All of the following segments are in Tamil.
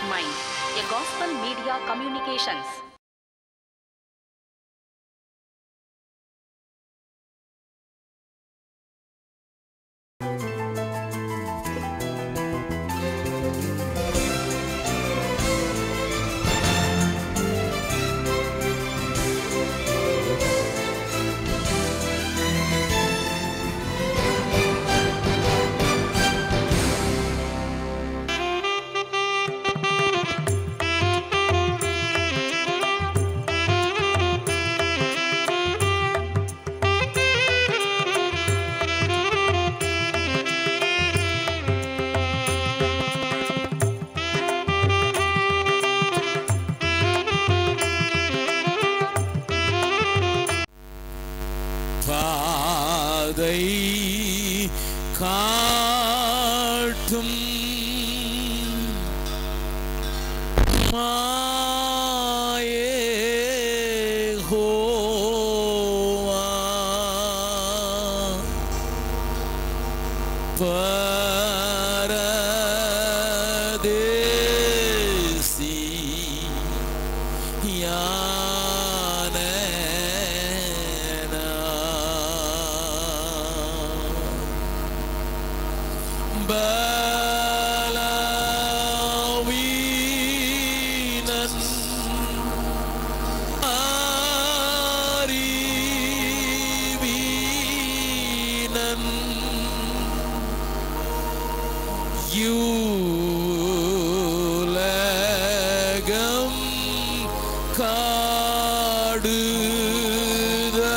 Mind, a gospel media communications. பாதை காட்டும் மாயே ஹோவா பரதேசி யானேனா. பலவீனன் அறிவீனன் யூலகம் காடுதா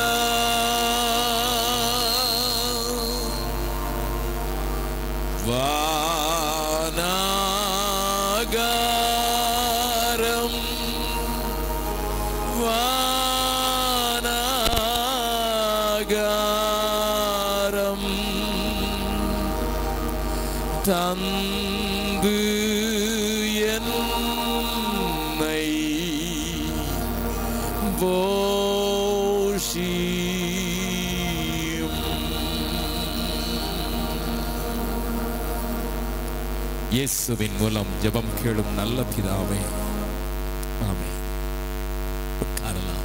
வானாகாரம் வானாகாரம் தந்து என்னை போஷியும் இயேசுவின் மூலம் ஜெபம் கேளும் நல்ல பிதாவே ஆமென் உட்காரலாம்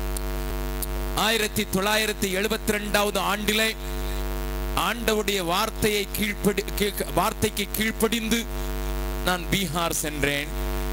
ஆயிரத்தி தொள்ளாயிரத்தி எழுபத்தி ரெண்டாவது ஆண்டிலே ஆண்டவுடைய வார்த்தையை கீழ்ப்படி கீழ்- வார்த்தைக்கு கீழ்ப்படிந்து நான் பீகார் சென்றேன்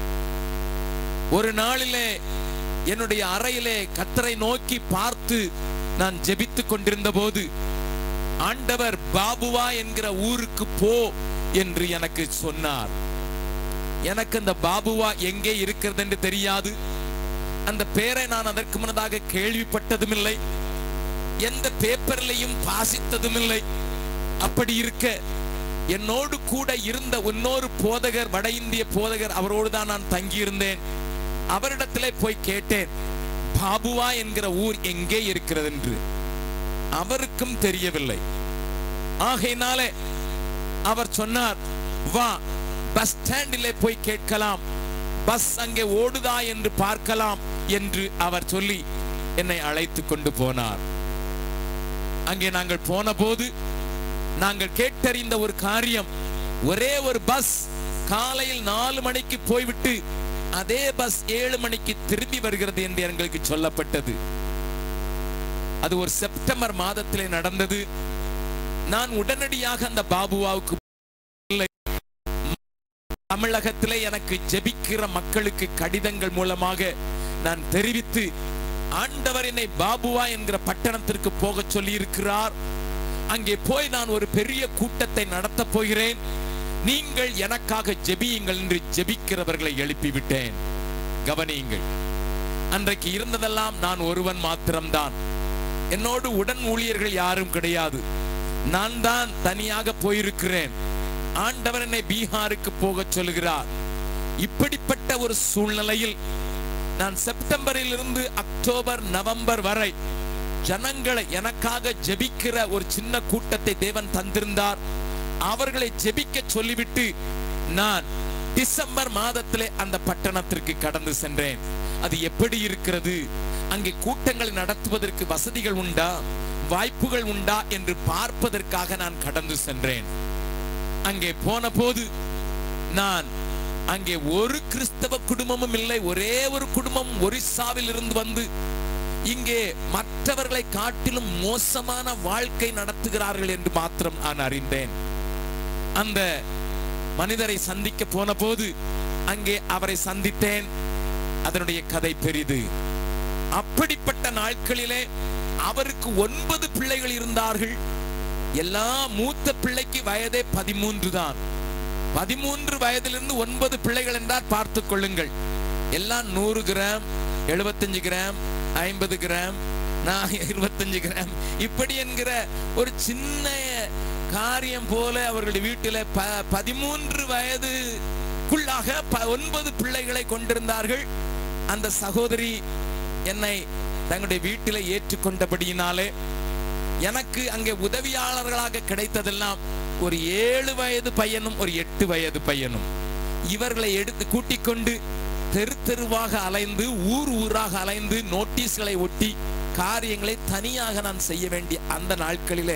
ஒரு நாளிலே என்னுடைய அறையிலே கத்தரை நோக்கி பார்த்து நான் ஜெபித்துக் கொண்டிருந்த போது ஆண்டவர் பாபுவா என்கிற ஊருக்கு போ என்று எனக்கு சொன்னார் எனக்கு அந்த பாபுவா எங்கே இருக்கிறது என்று தெரியாது அந்த பெயரை நான் அதற்கு முன்னதாக கேள்விப்பட்டதும் இல்லை எந்த பேப்பர்லையும் வாசித்ததும் இல்லை அப்படி இருக்க என்னோடு கூட இருந்த இன்னொரு போதகர் வட இந்திய போதகர் அவரோடு தான் நான் தங்கியிருந்தேன் அவரிடத்திலே போய் கேட்டேன் பாபுவா என்கிற ஊர் எங்கே இருக்கிறது என்று அவருக்கும் தெரியவில்லை ஆகையினாலே அவர் சொன்னார் வா பஸ் ஸ்டாண்டிலே போய் கேட்கலாம் பஸ் அங்கே ஓடுதா என்று பார்க்கலாம் என்று அவர் சொல்லி என்னை அழைத்து கொண்டு போனார் அங்கே நாங்கள் போன போது நாங்கள் கேட்டறிந்த ஒரு காரியம் ஒரே ஒரு பஸ் காலையில் நாலு மணிக்கு போய்விட்டு அதே பஸ் ஏழு மணிக்கு திரும்பி வருகிறது என்று எங்களுக்கு சொல்லப்பட்டது அது ஒரு செப்டம்பர் மாதத்திலே நடந்தது நான் உடனடியாக அந்த பாபுவாவுக்கு இல்லை. தமிழகத்திலே எனக்கு ஜெபிக்கிற மக்களுக்கு கடிதங்கள் மூலமாக நான் தெரிவித்து ஆண்டவர் என்னை பாபுவா என்கிற பட்டணத்திற்கு போக சொல்லி இருக்கிறார் அங்கே போய் நான் ஒரு பெரிய கூட்டத்தை நடத்தப் போகிறேன் நீங்கள் எனக்காக ஜெபியுங்கள் என்று ஜெபிக்கிறவர்களை எழுப்பிவிட்டேன் கவனியுங்கள் அன்றைக்கு இருந்ததெல்லாம் நான் ஒருவன் மாத்திரம்தான் என்னோடு உடன் ஊழியர்கள் யாரும் கிடையாது நான் தான் தனியாக போயிருக்கிறேன் ஆண்டவர் என்னை பீகாருக்கு போகச் சொல்கிறார் இப்படிப்பட்ட ஒரு சூழ்நிலையில் நான் செப்டம்பரில் இருந்து அக்டோபர் நவம்பர் வரை ஜனங்களை எனக்காக ஜெபிக்கிற ஒரு சின்ன கூட்டத்தை தேவன் தந்திருந்தார் அவர்களை ஜெபிக்க சொல்லிவிட்டு நான் டிசம்பர் மாதத்திலே அந்த பட்டணத்திற்கு கடந்து சென்றேன் அது எப்படி இருக்கிறது அங்கே கூட்டங்களை நடத்துவதற்கு வசதிகள் உண்டா வாய்ப்புகள் உண்டா என்று பார்ப்பதற்காக நான் கடந்து சென்றேன் அங்கே போன போது நான் அங்கே ஒரு கிறிஸ்தவ குடும்பமும் இல்லை ஒரே ஒரு குடும்பம் ஒரிசாவில் இருந்து வந்து இங்கே மற்றவர்களை காட்டிலும் மோசமான வாழ்க்கை நடத்துகிறார்கள் என்று மாத்திரம் நான் அறிந்தேன் அந்த மனிதரை சந்திக்க போன போது அங்கே அவரை சந்தித்தேன் அதனுடைய கதை பெரிது அப்படிப்பட்ட நாட்களிலே அவருக்கு ஒன்பது பிள்ளைகள் இருந்தார்கள் எல்லா மூத்த பிள்ளைக்கு வயதே பதிமூன்று தான் பதிமூன்று வயதிலிருந்து ஒன்பது பிள்ளைகள் என்றால் பார்த்துக் கொள்ளுங்கள் எல்லாம் நூறு கிராம் எழுபத்தஞ்சு கிராம் ஐம்பது கிராம் நான் இருபத்தஞ்சு கிராம் இப்படி என்கிற ஒரு சின்ன காரியம் போல அவர்களுடைய வீட்டில ப பதிமூன்று வயதுக்குள்ளாக ப- ஒன்பது பிள்ளைகளை கொண்டிருந்தார்கள் அந்த சகோதரி என்னை தங்களுடைய வீட்டில ஏற்றுக்கொண்டபடியினாலே எனக்கு அங்கே உதவியாளர்களாக கிடைத்ததெல்லாம் ஒரு ஏழு வயது பையனும் ஒரு எட்டு வயது பையனும் இவர்களை எடுத்து கூட்டிக் கொண்டு தெரு தெருவாக அலைந்து ஊர் ஊராக அலைந்து நோட்டீஸ்களை ஒட்டி காரியங்களை தனியாக நான் செய்ய வேண்டிய அந்த நாட்களிலே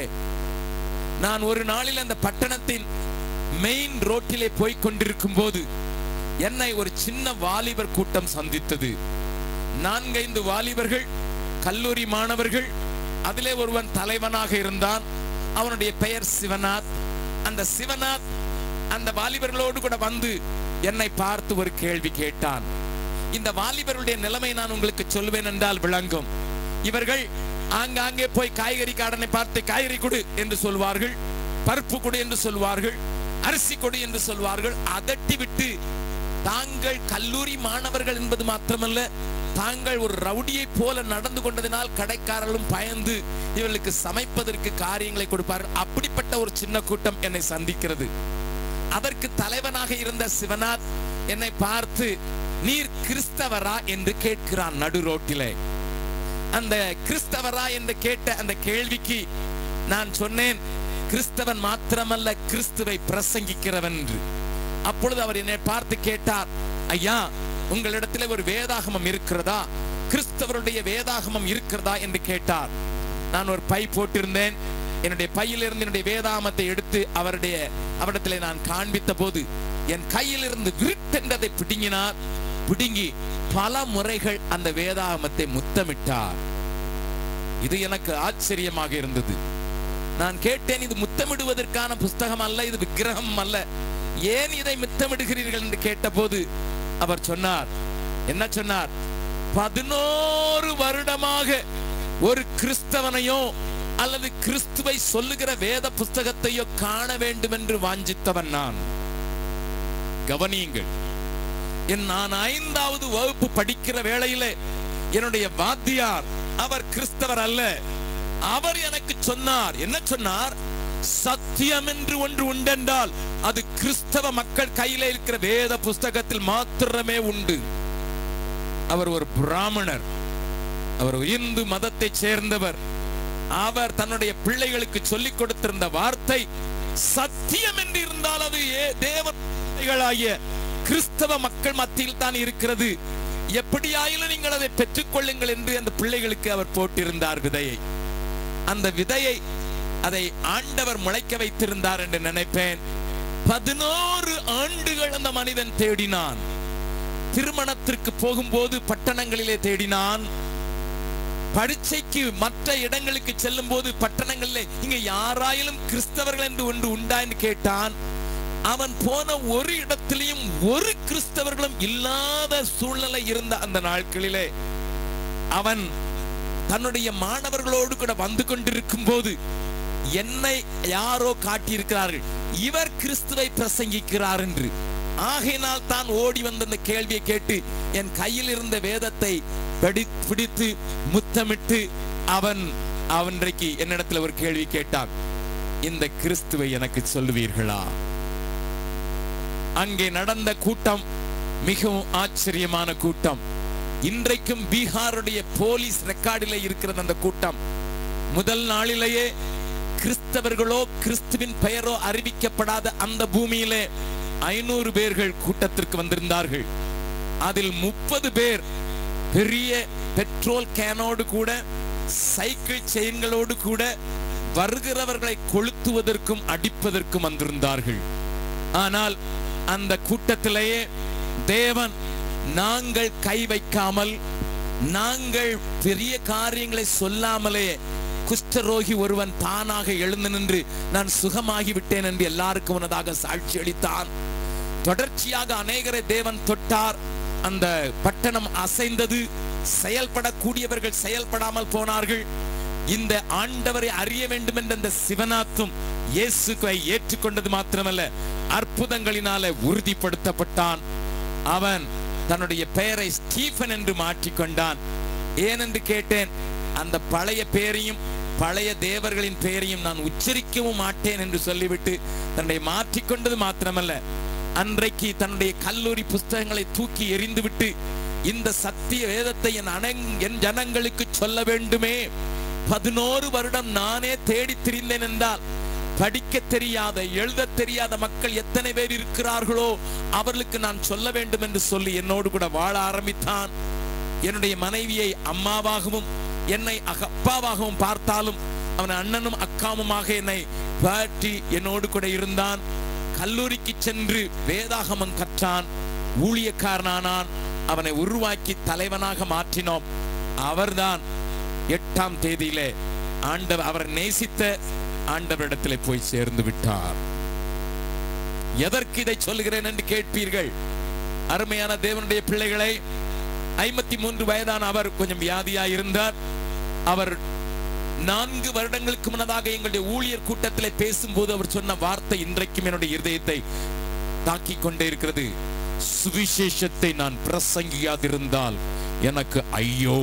நான் ஒரு நாளில் அந்த பட்டணத்தின் மெயின் ரோட்டிலே போய் கொண்டிருக்கும் போது என்னை ஒரு சின்ன வாலிபர் கூட்டம் சந்தித்தது நான்கைந்து வாலிபர்கள் கல்லூரி மாணவர்கள் அதிலே ஒருவன் தலைவனாக இருந்தான் அவனுடைய பெயர் சிவநாத் அந்த சிவநாத் அந்த வாலிபர்களோடு கூட வந்து என்னை பார்த்து ஒரு கேள்வி கேட்டான் இந்த வாலிபர்களுடைய நிலைமை நான் உங்களுக்கு சொல்வேன் என்றால் விளங்கும் இவர்கள் ஆங்காங்கே போய் காய்கறி காரனை பார்த்து காய்கறி கொடு என்று சொல்வார்கள் பருப்பு கொடு என்று சொல்வார்கள் அரிசி கொடு என்று சொல்வார்கள் அதட்டி விட்டு தாங்கள் கல்லூரி மாணவர்கள் என்பது மாத்திரமல்ல தாங்கள் ஒரு ரவுடியை போல நடந்து கொண்டதினால் கடைக்காரர்களும் பயந்து இவர்களுக்கு சமைப்பதற்கு காரியங்களை கொடுப்பார்கள் அப்படிப்பட்ட ஒரு சின்ன கூட்டம் என்னை சந்திக்கிறது அதற்கு தலைவனாக இருந்த சிவநாத் என்னை பார்த்து நீர் கிறிஸ்தவரா என்று கேட்கிறான் நடு ரோட்டிலே அந்த கிறிஸ்தவரா என்று கேட்ட அந்த கேள்விக்கு நான் சொன்னேன் கிறிஸ்தவன் மாத்திரமல்ல கிறிஸ்துவை பிரசங்கிக்கிறவன் என்று அப்பொழுது அவர் என்னை பார்த்து கேட்டார் ஐயா உங்களிடத்தில் ஒரு வேதாகமம் இருக்கிறதா கிறிஸ்தவருடைய வேதாகமம் இருக்கிறதா என்று கேட்டார் நான் ஒரு பை போட்டிருந்தேன் என்னுடைய பையிலிருந்து என்னுடைய வேதாகமத்தை எடுத்து அவருடைய அவரிடத்தில் நான் காண்பித்த போது என் கையிலிருந்து விருட்டென்றதை பிடுங்கினார் பிடுங்கி பல முறைகள் அந்த வேதாகமத்தை முத்தமிட்டார் இது எனக்கு ஆச்சரியமாக இருந்தது நான் கேட்டேன் இது முத்தமிடுவதற்கான புஸ்தகம் அல்ல இது விக்கிரகம் அல்ல ஏன் இதை முத்தமிடுகிறீர்கள் என்று கேட்டபோது அவர் சொன்னார் என்ன சொன்னார் பதினோரு வருடமாக ஒரு கிறிஸ்தவனையோ அல்லது கிறிஸ்துவை சொல்லுகிற வேத புஸ்தகத்தையோ காண வேண்டும் என்று வாஞ்சித்தவன் நான் கவனியுங்கள் என் நான் ஐந்தாவது வகுப்பு படிக்கிற வேளையிலே என்னுடைய வாத்தியார் அவர் கிறிஸ்தவர் அல்ல அவர் எனக்கு சொன்னார் என்ன சொன்னார் சத்தியம் என்று ஒன்று உண்டென்றால் அது கிறிஸ்தவ மக்கள் கையில இருக்கிற வேத புஸ்தகத்தில் மாத்திரமே உண்டு அவர் ஒரு பிராமணர் அவர் ஒரு இந்து மதத்தை சேர்ந்தவர் அவர் தன்னுடைய பிள்ளைகளுக்கு சொல்லிக் கொடுத்திருந்த வார்த்தை சத்தியம் என்று இருந்தால் அது ஏ- தேவ பிள்ளைகளாகிய கிறிஸ்தவ மக்கள் மத்தியில் தான் இருக்கிறது எப்படியாயிலும் நீங்கள் அதை பெற்றுக்கொள்ளுங்கள் என்று அந்த பிள்ளைகளுக்கு அவர் போட்டிருந்தார் விதையை அந்த விதையை அதை ஆண்டவர் முளைக்க வைத்திருந்தார் என்று நினைப்பேன் பதினோரு ஆண்டுகள் அந்த மனிதன் தேடினான் திருமணத்திற்கு போகும்போது பட்டணங்களிலே தேடினான் பரீட்சைக்கு மற்ற இடங்களுக்கு செல்லும் போது பட்டணங்களிலே இங்க யாராயிலும் கிறிஸ்தவர்கள் என்று ஒன்று உண்டா என்று கேட்டான் அவன் போன ஒரு இடத்திலையும் ஒரு கிறிஸ்தவர்களும் இல்லாத சூழ்நிலை இருந்த அந்த நாட்களிலே அவன் தன்னுடைய மாணவர்களோடு கூட வந்து கொண்டிருக்கும் போது என்னை யாரோ காட்டியிருக்கிறார்கள் இவர் கிறிஸ்துவை பிரசங்கிக்கிறார் என்று ஆகையினால் தான் ஓடி வந்த அந்த கேள்வியை கேட்டு என் கையில் இருந்த வேதத்தை படி- பிடித்து முத்தமிட்டு அவன் அவன்றைக்கு என்னிடத்துல ஒரு கேள்வி கேட்டான் இந்த கிறிஸ்துவை எனக்கு சொல்லுவீர்களா அங்கே நடந்த கூட்டம் மிகவும் ஆச்சரியமான கூட்டம் இன்றைக்கும் பீகாருடைய போலீஸ் ரெக்கார்டிலே இருக்கிறது அந்த கூட்டம் முதல் நாளிலேயே கிறிஸ்தவர்களோ கிறிஸ்துவின் பெயரோ அறிவிக்கப்படாத அந்த பூமியிலே ஐநூறு பேர்கள் கூட்டத்திற்கு வந்திருந்தார்கள் அதில் முப்பது பேர் பெரிய பெட்ரோல் கேனோடு கூட சைக்கிள் செயின்களோடு கூட வருகிறவர்களை கொளுத்துவதற்கும் அடிப்பதற்கும் வந்திருந்தார்கள் ஆனால் அந்த கூட்டத்திலேயே தேவன் நாங்கள் கை வைக்காமல் நாங்கள் பெரிய காரியங்களை சொல்லாமலே குஷ்டரோகி ஒருவன் தானாக எழுந்து நின்று நான் சுகமாகி விட்டேன் என்று எல்லாருக்கும் முன்னதாக சாட்சி அளித்தான் தொடர்ச்சியாக அநேகரை தேவன் தொட்டார் அந்த பட்டணம் அசைந்தது செயல்படக்கூடியவர்கள் செயல்படாமல் போனார்கள் இந்த ஆண்டவரை அறிய வேண்டும் என்ற அந்த சிவனாத்தும் இயேசுவை ஏற்றுக்கொண்டது மாத்திரமல்ல அற்புதங்களினால உறுதிப்படுத்தப்பட்டான் அவன் தன்னுடைய பெயரை ஸ்டீஃபன் என்று மாற்றிக்கொண்டான் ஏனென்று கேட்டேன் அந்த பழைய பெயரையும் பழைய தேவர்களின் பெயரையும் நான் உச்சரிக்கவும் மாட்டேன் என்று சொல்லிவிட்டு தன்னை மாற்றிக்கொண்டது மாத்திரமல்ல அன்றைக்கு தன்னுடைய கல்லூரி புஸ்தகங்களை தூக்கி எறிந்துவிட்டு இந்த சத்திய வேதத்தை என் அனங் என் ஜனங்களுக்கு சொல்ல வேண்டுமே பதினோரு வருடம் நானே தேடி திரிந்தேன் என்றால் படிக்க தெரியாத எழுத தெரியாத மக்கள் எத்தனை பேர் இருக்கிறார்களோ அவர்களுக்கு நான் சொல்ல வேண்டும் என்று சொல்லி என்னோடு கூட வாழ ஆரம்பித்தான் என்னுடைய மனைவியை அம்மாவாகவும் என்னை அக- அப்பாவாகவும் பார்த்தாலும் அவன் அண்ணனும் அக்காவுமாக என்னை பாட்டி என்னோடு கூட இருந்தான் கல்லூரிக்கு சென்று வேதாகமம் கற்றான் ஊழியக்காரனானான் அவனை உருவாக்கி தலைவனாக மாற்றினோம் அவர்தான் எட்டாம் தேதியிலே ஆண்டவர் அவர் நேசித்த ஆண்டவரிடத்திலே போய் சேர்ந்து விட்டார் எதற்கு இதை சொல்லுகிறேன் என்று கேட்பீர்கள் அருமையான தேவனுடைய பிள்ளைகளை ஐம்பத்தி மூன்று வயதான அவர் கொஞ்சம் வியாதியாய் இருந்தார் அவர் நான்கு வருடங்களுக்கு முன்னதாக எங்களுடைய ஊழியர் கூட்டத்திலே பேசும்போது அவர் சொன்ன வார்த்தை இன்றைக்கும் என்னுடைய இருதயத்தை தாக்கிக் கொண்டே இருக்கிறது சுவிசேஷத்தை நான் பிரசங்கியாதிருந்தால் எனக்கு ஐயோ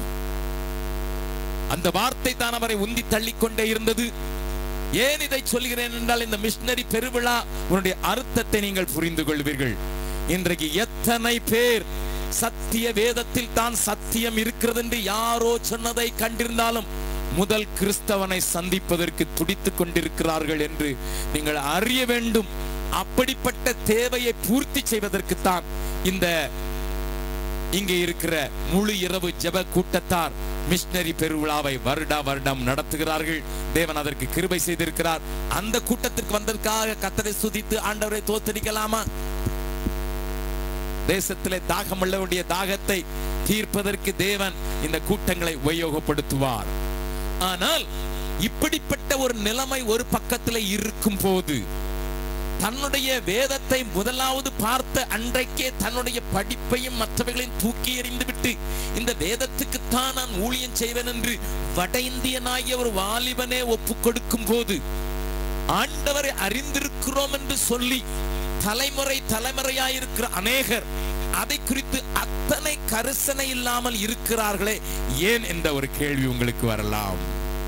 அந்த வார்த்தை தான் அவரை உந்தி தள்ளிக்கொண்டே இருந்தது ஏன் இதை சொல்கிறேன் என்றால் இந்த மிஷனரி பெருவிழா உன்னுடைய அர்த்தத்தை நீங்கள் புரிந்து கொள்வீர்கள் இன்றைக்கு எத்தனை பேர் சத்திய வேதத்தில் தான் சத்தியம் இருக்கிறது என்று யாரோ சொன்னதை கண்டிருந்தாலும் முதல் கிறிஸ்தவனை சந்திப்பதற்கு துடித்துக் கொண்டிருக்கிறார்கள் என்று நீங்கள் அறிய வேண்டும் அப்படிப்பட்ட தேவையை பூர்த்தி செய்வதற்குத்தான் இந்த இங்கே இருக்கிற முழு இரவு ஜெப கூட்டத்தார் மிஷனரி பெருவிழாவை வருடா வருடம் நடத்துகிறார்கள் தேவன் அதற்கு கிருபை செய்திருக்கிறார் அந்த கூட்டத்திற்கு வந்ததற்காக கத்தரை சுதித்து ஆண்டவரை தோத்தரிக்கலாமா தேசத்திலே தாகம் உள்ளவருடைய தாகத்தை தீர்ப்பதற்கு தேவன் இந்த கூட்டங்களை உபயோகப்படுத்துவார் ஆனால் இப்படிப்பட்ட ஒரு நிலைமை ஒரு பக்கத்தில் இருக்கும் போது தன்னுடைய வேதத்தை முதலாவது பார்த்த அன்றைக்கே தன்னுடைய படிப்பையும் மற்றவைகளையும் தூக்கி எறிந்து விட்டு இந்த வேதத்துக்குத்தான் நான் ஊழியம் செய்வேன் என்று வட இந்தியனாகிய ஒரு வாலிபனே ஒப்பு கொடுக்கும் போது ஆண்டவரை அறிந்திருக்கிறோம் என்று சொல்லி தலைமுறை தலைமுறையாயிருக்கிற அநேகர் அதை குறித்து அத்தனை கரிசனை இல்லாமல் இருக்கிறார்களே ஏன் என்ற ஒரு கேள்வி உங்களுக்கு வரலாம்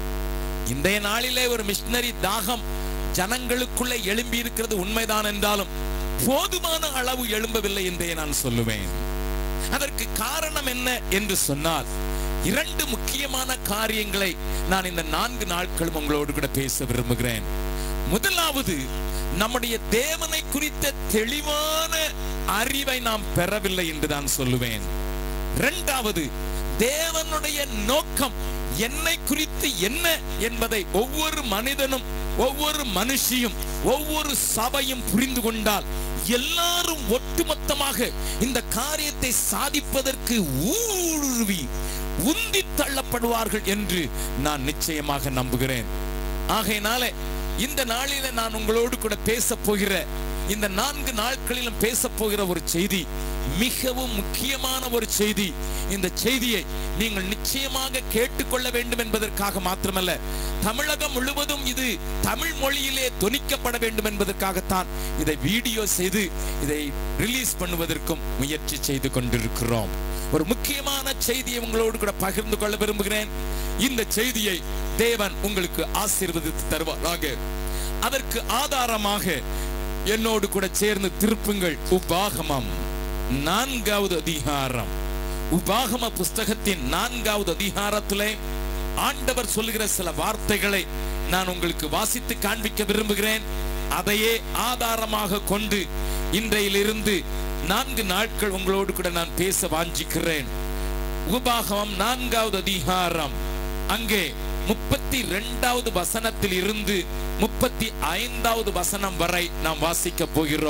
இன்றைய நாளிலே ஒரு மிஷனரி தாகம் ஜனங்களுக்குள்ளே எழும்பி இருக்கிறது உண்மைதான் என்றாலும் போதுமான அளவு எழும்பவில்லை என்றே நான் சொல்லுவேன் அதற்கு காரணம் என்ன என்று சொன்னால் இரண்டு முக்கியமான காரியங்களை நான் இந்த நான்கு நாட்களும் உங்களோடு கூட பேச விரும்புகிறேன் முதலாவது நம்முடைய தேவனை குறித்த தெளிவான அறிவை நாம் பெறவில்லை என்று நான் சொல்லுவேன் இரண்டாவது தேவனுடைய நோக்கம் என்னை குறித்து என்ன என்பதை ஒவ்வொரு மனிதனும் ஒவ்வொரு மனுஷியும் ஒவ்வொரு சபையும் புரிந்து கொண்டால் எல்லாரும் ஒட்டுமொத்தமாக இந்த காரியத்தை சாதிப்பதற்கு ஊடுருவி உந்தி தள்ளப்படுவார்கள் என்று நான் நிச்சயமாக நம்புகிறேன் ஆகையினாலே இந்த நாளில நான் உங்களோடு கூட பேச போகிற இந்த நான்கு நாட்களிலும் பேச போகிற ஒரு செய்தி மிகவும் முக்கியமான ஒரு செய்தி இந்த செய்தியை நீங்கள் நிச்சயமாக கேட்டுக்கொள்ள வேண்டும் என்பதற்காக மாத்திரமல்ல தமிழகம் முழுவதும் இது தமிழ் மொழியிலே தொனிக்கப்பட வேண்டும் என்பதற்காகத்தான் இதை வீடியோ செய்து இதை ரிலீஸ் பண்ணுவதற்கும் முயற்சி செய்து கொண்டிருக்கிறோம் ஒரு முக்கியமான செய்தியை உங்களோடு கூட பகிர்ந்து கொள்ள விரும்புகிறேன் இந்த செய்தியை தேவன் உங்களுக்கு ஆசீர்வதித்து தருவாராக அதற்கு ஆதாரமாக என்னோடு கூட சேர்ந்து திருப்புங்கள் உபாகமம் நான்காவது அதிகாரம் உபாகம புஸ்தகத்தின் நான்காவது அதிகாரத்திலே ஆண்டவர் சொல்லுகிற சில வார்த்தைகளை நான் உங்களுக்கு வாசித்து காண்பிக்க விரும்புகிறேன் அதையே ஆதாரமாக கொண்டு இன்றையிலிருந்து நான்கு நாட்கள் உங்களோடு கூட நான் பேச வாஞ்சிக்கிறேன் உபாகமம் நான்காவது அதிகாரம் அங்கே முப்பத்தி இரண்டாவது வசனத்தில் இருந்து முப்பத்தி ஐந்தாவது வசனம் வரை நாம் வாசிக்க போகிறோம்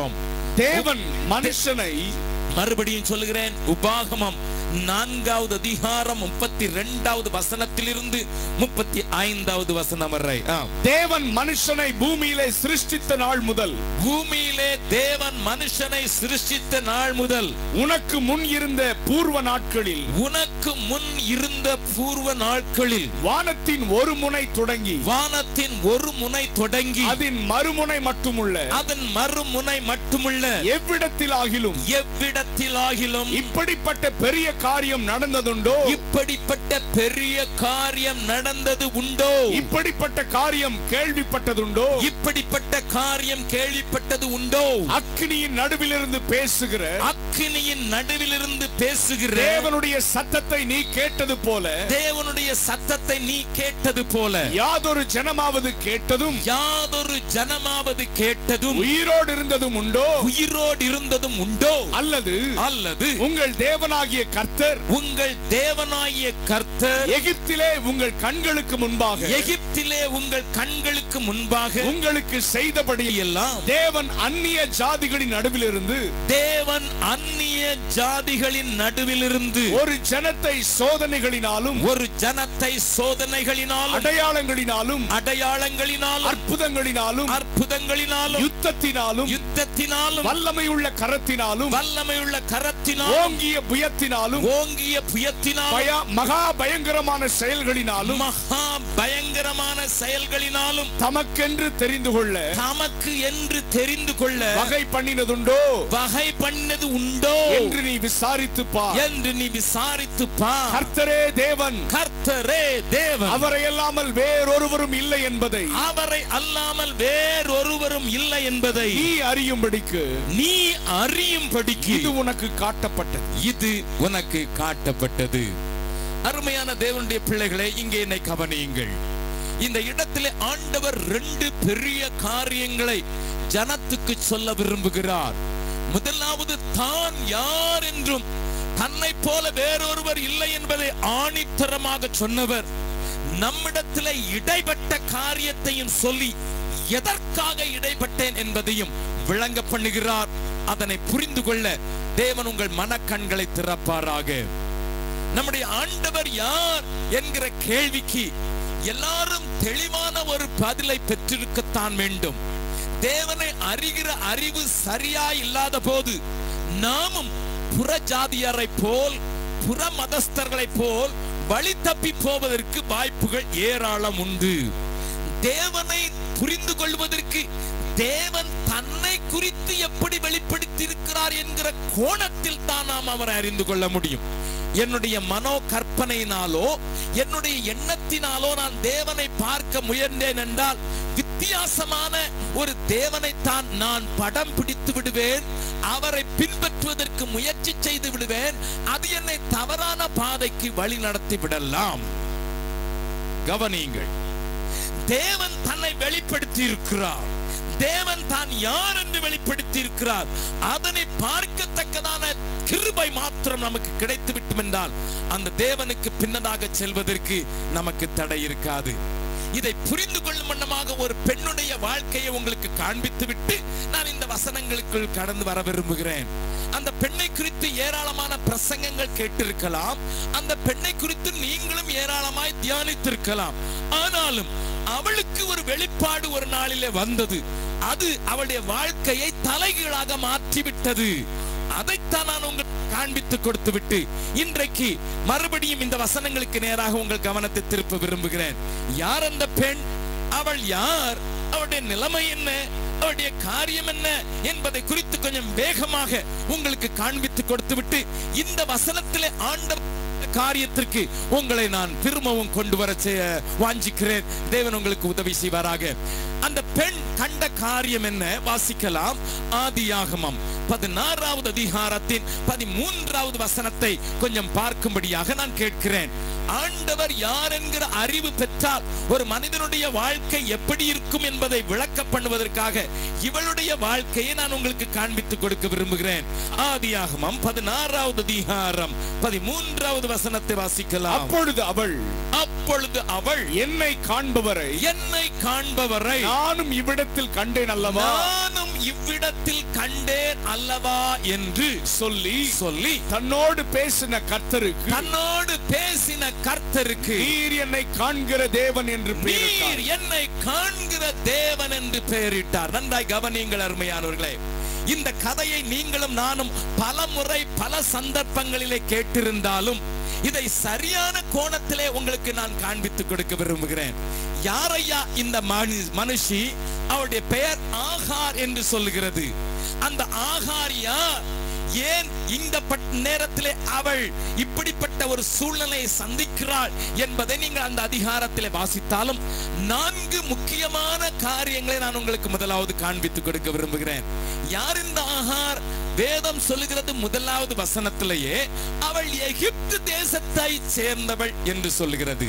தேவன் மனுஷனை மறுபடியும் சொல்லுகிறேன் உபாகமம் நான்காவது அதிகாரம் முப்பத்தி ரெண்டாவது வசனத்திலிருந்து முப்பத்தி ஐந்தாவது வசனம் வரை ஆம். தேவன் மனுஷனை பூமியிலே சிருஷ்டித்த நாள் முதல் பூமியிலே தேவன் மனுஷனை சிருஷ்டித்த நாள் முதல் உனக்கு முன் இருந்த பூர்வ நாட்களில் உனக்கு முன் இருந்த பூர்வ நாட்களில் வானத்தின் ஒரு முனை தொடங்கி வானத்தின் ஒரு முனை தொடங்கி அதன் மறுமுனை மட்டுமுள்ள அதன் மறுமுனை மட்டுமுள்ள எவ்விடத்திலாகிலும் எவ்விடத்திலாகிலும் இப்படிப்பட்ட பெரிய காரியம் நடந்ததுண்டோ இப்படிப்பட்ட பெரிய காரியம் நடந்தது உண்டோ இப்படிப்பட்ட காரியம் கேள்விப்பட்டதுண்டோ இப்படிப்பட்ட காரியம் கேள்விப்பட்டது உண்டோ அக்னியின் நடுவிலிருந்து பேசுகிற அக்கினியின் நடுவிலிருந்து பேசுகிற தேவனுடைய சத்தத்தை நீ கேட்டது போல தேவனுடைய சத்தத்தை நீ கேட்டது போல யாதொரு ஜனமாவது கேட்டதும் யாதொரு ஜனமாவது கேட்டதும் உயிரோடு இருந்ததும் உண்டோ உயிரோடு இருந்ததும் உண்டோ அல்லது அல்லது உங்கள் தேவனாகிய கர்த்தர் உங்கள் தேவனாகிய கர்த்தர் எகிப்திலே உங்கள் கண்களுக்கு முன்பாக எகிப்திலே உங்கள் கண்களுக்கு முன்பாக உங்களுக்கு செய்தபடி எல்லாம் தேவன் அந்நிய ஜாதிகளின் நடுவிலிருந்து தேவன் அந்நிய ஜாதிகளின் நடுவிலிருந்து ஒரு ஜனத்தை சோதனைகளினாலும் ஒரு ஜனத்தை சோதனைகளினாலும் அடையாளங்களினாலும் அடையாளங்களினாலும் அற்புதங்களினாலும் அற்புதங்களினாலும் யுத்தத்தினாலும் யுத்தத்தினாலும் வல்லமையுள்ள கரத்தினாலும் வல்லமையுள்ள கரத்தினாலும் ஓங்கிய புயத்தினாலும் ஓங்கிய புயத்தினாலும் பய- மகா பயங்கரமான செயல்களினாலும் மகா பயங்கரமான செயல்களினாலும் தமக்கென்று தெரிந்து கொள்ள தமக்கு என்று தெரிந்து கொள்ள வகை பண்ணினதுண்டோ வகை பண்ணது உண்டோ என்று நீ விசாரித்து பார் என்று நீ விசாரித்து பார் கர்த்தரே தேவன் கர்த்தரே தேவன் அவரை அல்லாமல் வேறொருவரும் இல்லை என்பதை அவரை அல்லாமல் வேறொருவரும் இல்லை என்பதை நீ அறியும்படிக்கு நீ அறியும்படிக்கு இது உனக்கு காட்டப்பட்டது இது உனக்கு காட்டப்பட்டது அருமையான தேவனுடைய பிள்ளைகளே இங்கே என்னை கவனியுங்கள் இந்த இடத்திலே ஆண்டவர் ரெண்டு பெரிய காரியங்களை ஜனத்துக்கு சொல்ல விரும்புகிறார் முதலாவது தான் யார் என்றும் தன்னை போல வேறொருவர் இல்லை என்பதை ஆணித்தரமாக சொன்னவர் நம்மிடத்திலே இடைப்பட்ட காரியத்தையும் சொல்லி எதற்காக இடைப்பட்டேன் என்பதையும் விளங்க பண்ணுகிறார் அதனை புரிந்து கொள்ள தேவன் உங்கள் மனக்கண்களை திறப்பாராக நம்முடைய ஆண்டவர் யார் என்கிற கேள்விக்கு எல்லாரும் தெளிவான ஒரு பதிலை பெற்றிருக்கத்தான் வேண்டும் தேவனை அறிகிற அறிவு சரியா இல்லாத போது நாமும் புற ஜாதியரை போல் புற மதஸ்தர்களை போல் வழி தப்பி போவதற்கு வாய்ப்புகள் ஏராளம் உண்டு தேவனை புரிந்து கொள்வதற்கு தேவன் தன்னை குறித்து எப்படி வெளிப்படுத்தி இருக்கிறார் என்கிற கோணத்தில் தான் நாம் அவரை அறிந்து கொள்ள முடியும் என்னுடைய மனோ கற்பனையினாலோ என்னுடைய எண்ணத்தினாலோ நான் தேவனை பார்க்க முயன்றேன் என்றால் வித்தியாசமான ஒரு தேவனைத்தான் நான் படம் பிடித்து விடுவேன் அவரை பின்பற்றுவதற்கு முயற்சி செய்து விடுவேன் அது என்னை தவறான பாதைக்கு வழி நடத்தி விடலாம் கவனியுங்கள் தேவன் தன்னை வெளிப்படுத்தி இருக்கிறார் தேவன் தான் யார் என்று வெளிப்படுத்தி இருக்கிறார் அதனை பார்க்கத்தக்கதான கிருபை மாத்திரம் நமக்கு கிடைத்து விட்டும் என்றால் அந்த தேவனுக்கு பின்னதாக செல்வதற்கு நமக்கு தடை இருக்காது இதை புரிந்து கொள்ளும் வண்ணமாக ஒரு பெண்ணுடைய வாழ்க்கையை உங்களுக்கு காண்பித்து விட்டு நான் இந்த வசனங்களுக்குள் கடந்து வர விரும்புகிறேன் அந்த பெண்ணை குறித்து ஏராளமான பிரசங்கங்கள் கேட்டிருக்கலாம் அந்த பெண்ணை குறித்து நீங்களும் ஏராளமாய் தியானித்திருக்கலாம் ஆனாலும் அவளுக்கு ஒரு வெளிப்பாடு ஒரு நாளிலே வந்தது அது அவளுடைய வாழ்க்கையை தலைகீழாக மாற்றிவிட்டது அதைத்தான் நான் உங்களுக்கு காண்பித்து கொடுத்து விட்டு இன்றைக்கு மறுபடியும் இந்த வசனங்களுக்கு நேராக உங்கள் கவனத்தை திருப்ப விரும்புகிறேன் யார் அந்த பெண் அவள் யார் அவளுடைய நிலைமை என்ன அவளுடைய காரியம் என்ன என்பதை குறித்து கொஞ்சம் வேகமாக உங்களுக்கு காண்பித்து கொடுத்து விட்டு இந்த வசனத்திலே ஆண்ட காரியத்திற்கு உங்களை நான் திரும்பவும் கொண்டு வர செய்ய வாஞ்சிக்கிறேன் தேவன் உங்களுக்கு உதவி செய்வாராக அந்த பெண் கண்ட காரியம் என்ன வாசிக்கலாம் ஆதியாகமம் பதினாறாவது அதிகாரத்தின் பதிமூன்றாவது வசனத்தை கொஞ்சம் பார்க்கும்படியாக நான் கேட்கிறேன் ஆண்டவர் யார் என்கிற அறிவு பெற்றால் ஒரு மனிதனுடைய வாழ்க்கை எப்படி இருக்கும் என்பதை விளக்க பண்ணுவதற்காக இவளுடைய வாழ்க்கையை நான் உங்களுக்கு காண்பித்து கொடுக்க விரும்புகிறேன் ஆதியாகமம் பதினாறாவது அதிகாரம் பதிமூன்றாவது வசனத்தை வாசிக்கலாம் அப்பொழுது அவள் அப்பொழுது அவள் என்னை காண்பவரை என்னை காண்பவரை நானும் இவ்விடத்தில் கண்டேன் அல்லவா நானும் இவ்விடத்தில் கண்டேன் அல்லவா என்று சொல்லி சொல்லி தன்னோடு பேசின கர்த்தருக்கு தன்னோடு பேசின கர்த்தருக்கு நீர் என்னை காண்கிற தேவன் என்று பெயரிட்டார் நீர் என்னை காண்கிற தேவன் என்று பெயரிட்டார் நன்றாய் கவனியுங்கள் அருமையானவர்களே இந்த கதையை நீங்களும் நானும் பல முறை பல சந்தர்ப்பங்களிலே கேட்டிருந்தாலும் இதை சரியான கோணத்திலே உங்களுக்கு நான் காண்பித்துக் கொடுக்க விரும்புகிறேன் யாரையா இந்த மனு- மனுஷி அவருடைய பெயர் ஆகார் என்று சொல்லுகிறது அந்த ஆகாரியா ஏன் இந்த பட்- நேரத்திலே அவள் இப்படிப்பட்ட ஒரு சூழ்நிலையை சந்திக்கிறாள் என்பதை நீங்கள் அந்த அதிகாரத்திலே வாசித்தாலும் நான்கு முக்கியமான காரியங்களை நான் உங்களுக்கு முதலாவது காண்பித்துக் கொடுக்க விரும்புகிறேன் யார் இந்த ஆகார் வேதம் சொல்லுகிறது முதலாவது வசனத்திலேயே அவள் எகிப்து தேசத்தை சேர்ந்தவள் என்று சொல்லுகிறது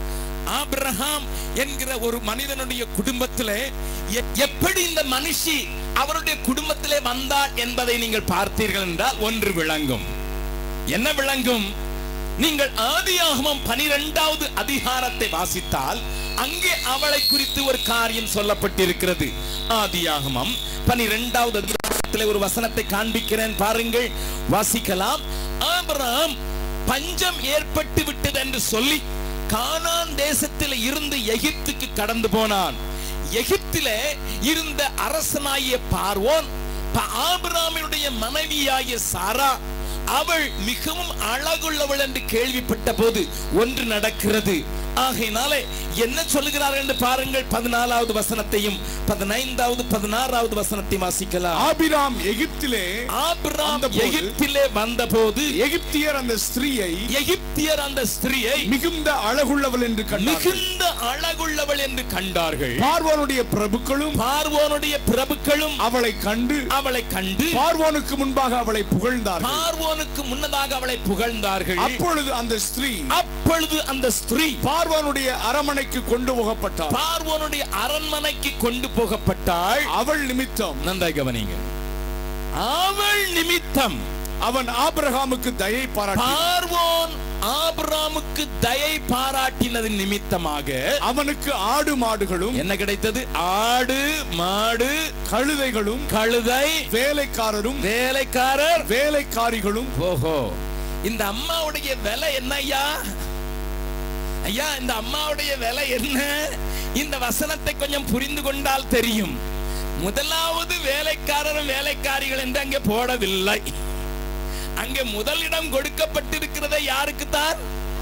ஆபிரகாம் என்கிற ஒரு மனிதனுடைய குடும்பத்திலே எ- எப்படி இந்த மனுஷி அவருடைய குடும்பத்திலே வந்தாள் என்பதை நீங்கள் பார்த்தீர்கள் என்றால் ஒன்று விளங்கும் என்ன விளங்கும் நீங்கள் ஆதியாகமம் பனிரெண்டாவது அதிகாரத்தை வாசித்தால் அங்கே அவளை குறித்து ஒரு காரியம் சொல்லப்பட்டிருக்கிறது ஆதியாகமம் பனிரெண்டாவது அதிகாரத்திலே ஒரு வசனத்தை காண்பிக்கிறேன் பாருங்கள் வாசிக்கலாம் ஆபிரகாம் பஞ்சம் ஏற்பட்டு விட்டது என்று சொல்லி கானான் தேசத்தில் இருந்து எகிப்துக்கு கடந்து போனான் எகிப்திலே இருந்த அரசனாகிய பார்வோன் ப- ஆபிரகாமினுடைய மனைவியாகிய சாரா அவள் மிகவும் அழகுள்ளவள் என்று கேள்விப்பட்ட போது ஒன்று நடக்கிறது ஆகையினாலே என்ன சொல்லுகிறார்கள் என்று பாருங்கள் பதினாலாவது வசனத்தையும் பதினைந்தாவது பதினாறாவது வசனத்தையும் வாசிக்கலாம் ஆபிராம் எகிப்திலே ஆபிரகாம் வந்தபோது- எகிப்திலே வந்தபோது எகிப்தியர் அந்த ஸ்திரீயை எகிப்தியர் அந்த ஸ்திரியை மிகுந்த அழகுள்ளவள் என்று கண்டார்கள் மிகுந்த அழகுள்ளவள் என்று கண்டார்கள் பார்வோனுடைய பிரபுக்களும் பார்வோனுடைய பிரபுக்களும் அவளை கண்டு அவளை கண்டு பார்வோனுக்கு முன்பாக அவளை புகழ்ந்தார்கள் பார்வோனுக்கு முன்னதாக அவளை புகழ்ந்தார்கள் அப்பொழுது அந்த ஸ்திரீ அப்பொழுது அந்த ஸ்திரீ பார்வோனுடைய அரமனைக்கு கொண்டு போகப்பட்டார் பார்வோனுடைய அரண்மனைக்கு கொண்டு போகப்பட்டாள் அவள் நிமித்தம் நன்றாய் கவனிங்க அவள் நிமித்தம் அவன் ஆபிரகாமுக்கு தயை பாராட்டி பார்வோன் ஆபிரகாமுக்கு தயை பாராட்டினது நிமித்தமாக அவனுக்கு ஆடு மாடுகளும் என்ன கிடைத்தது ஆடு மாடு கழுதைகளும் கழுதை வேலைக்காரரும் வேலைக்காரர் வேலைக்காரிகளும் ஓஹோ இந்த அம்மாவுடைய விலை என்ன ஐயா ஐயா இந்த அம்மாவுடைய விலை என்ன இந்த வசனத்தை கொஞ்சம் புரிந்து கொண்டால் தெரியும் முதலாவது வேலைக்காரரும் வேலைக்காரிகள் என்று அங்கே போடவில்லை அங்கே முதலிடம் கொடுக்கப்பட்டிருக்கிறதை யாருக்கு தான்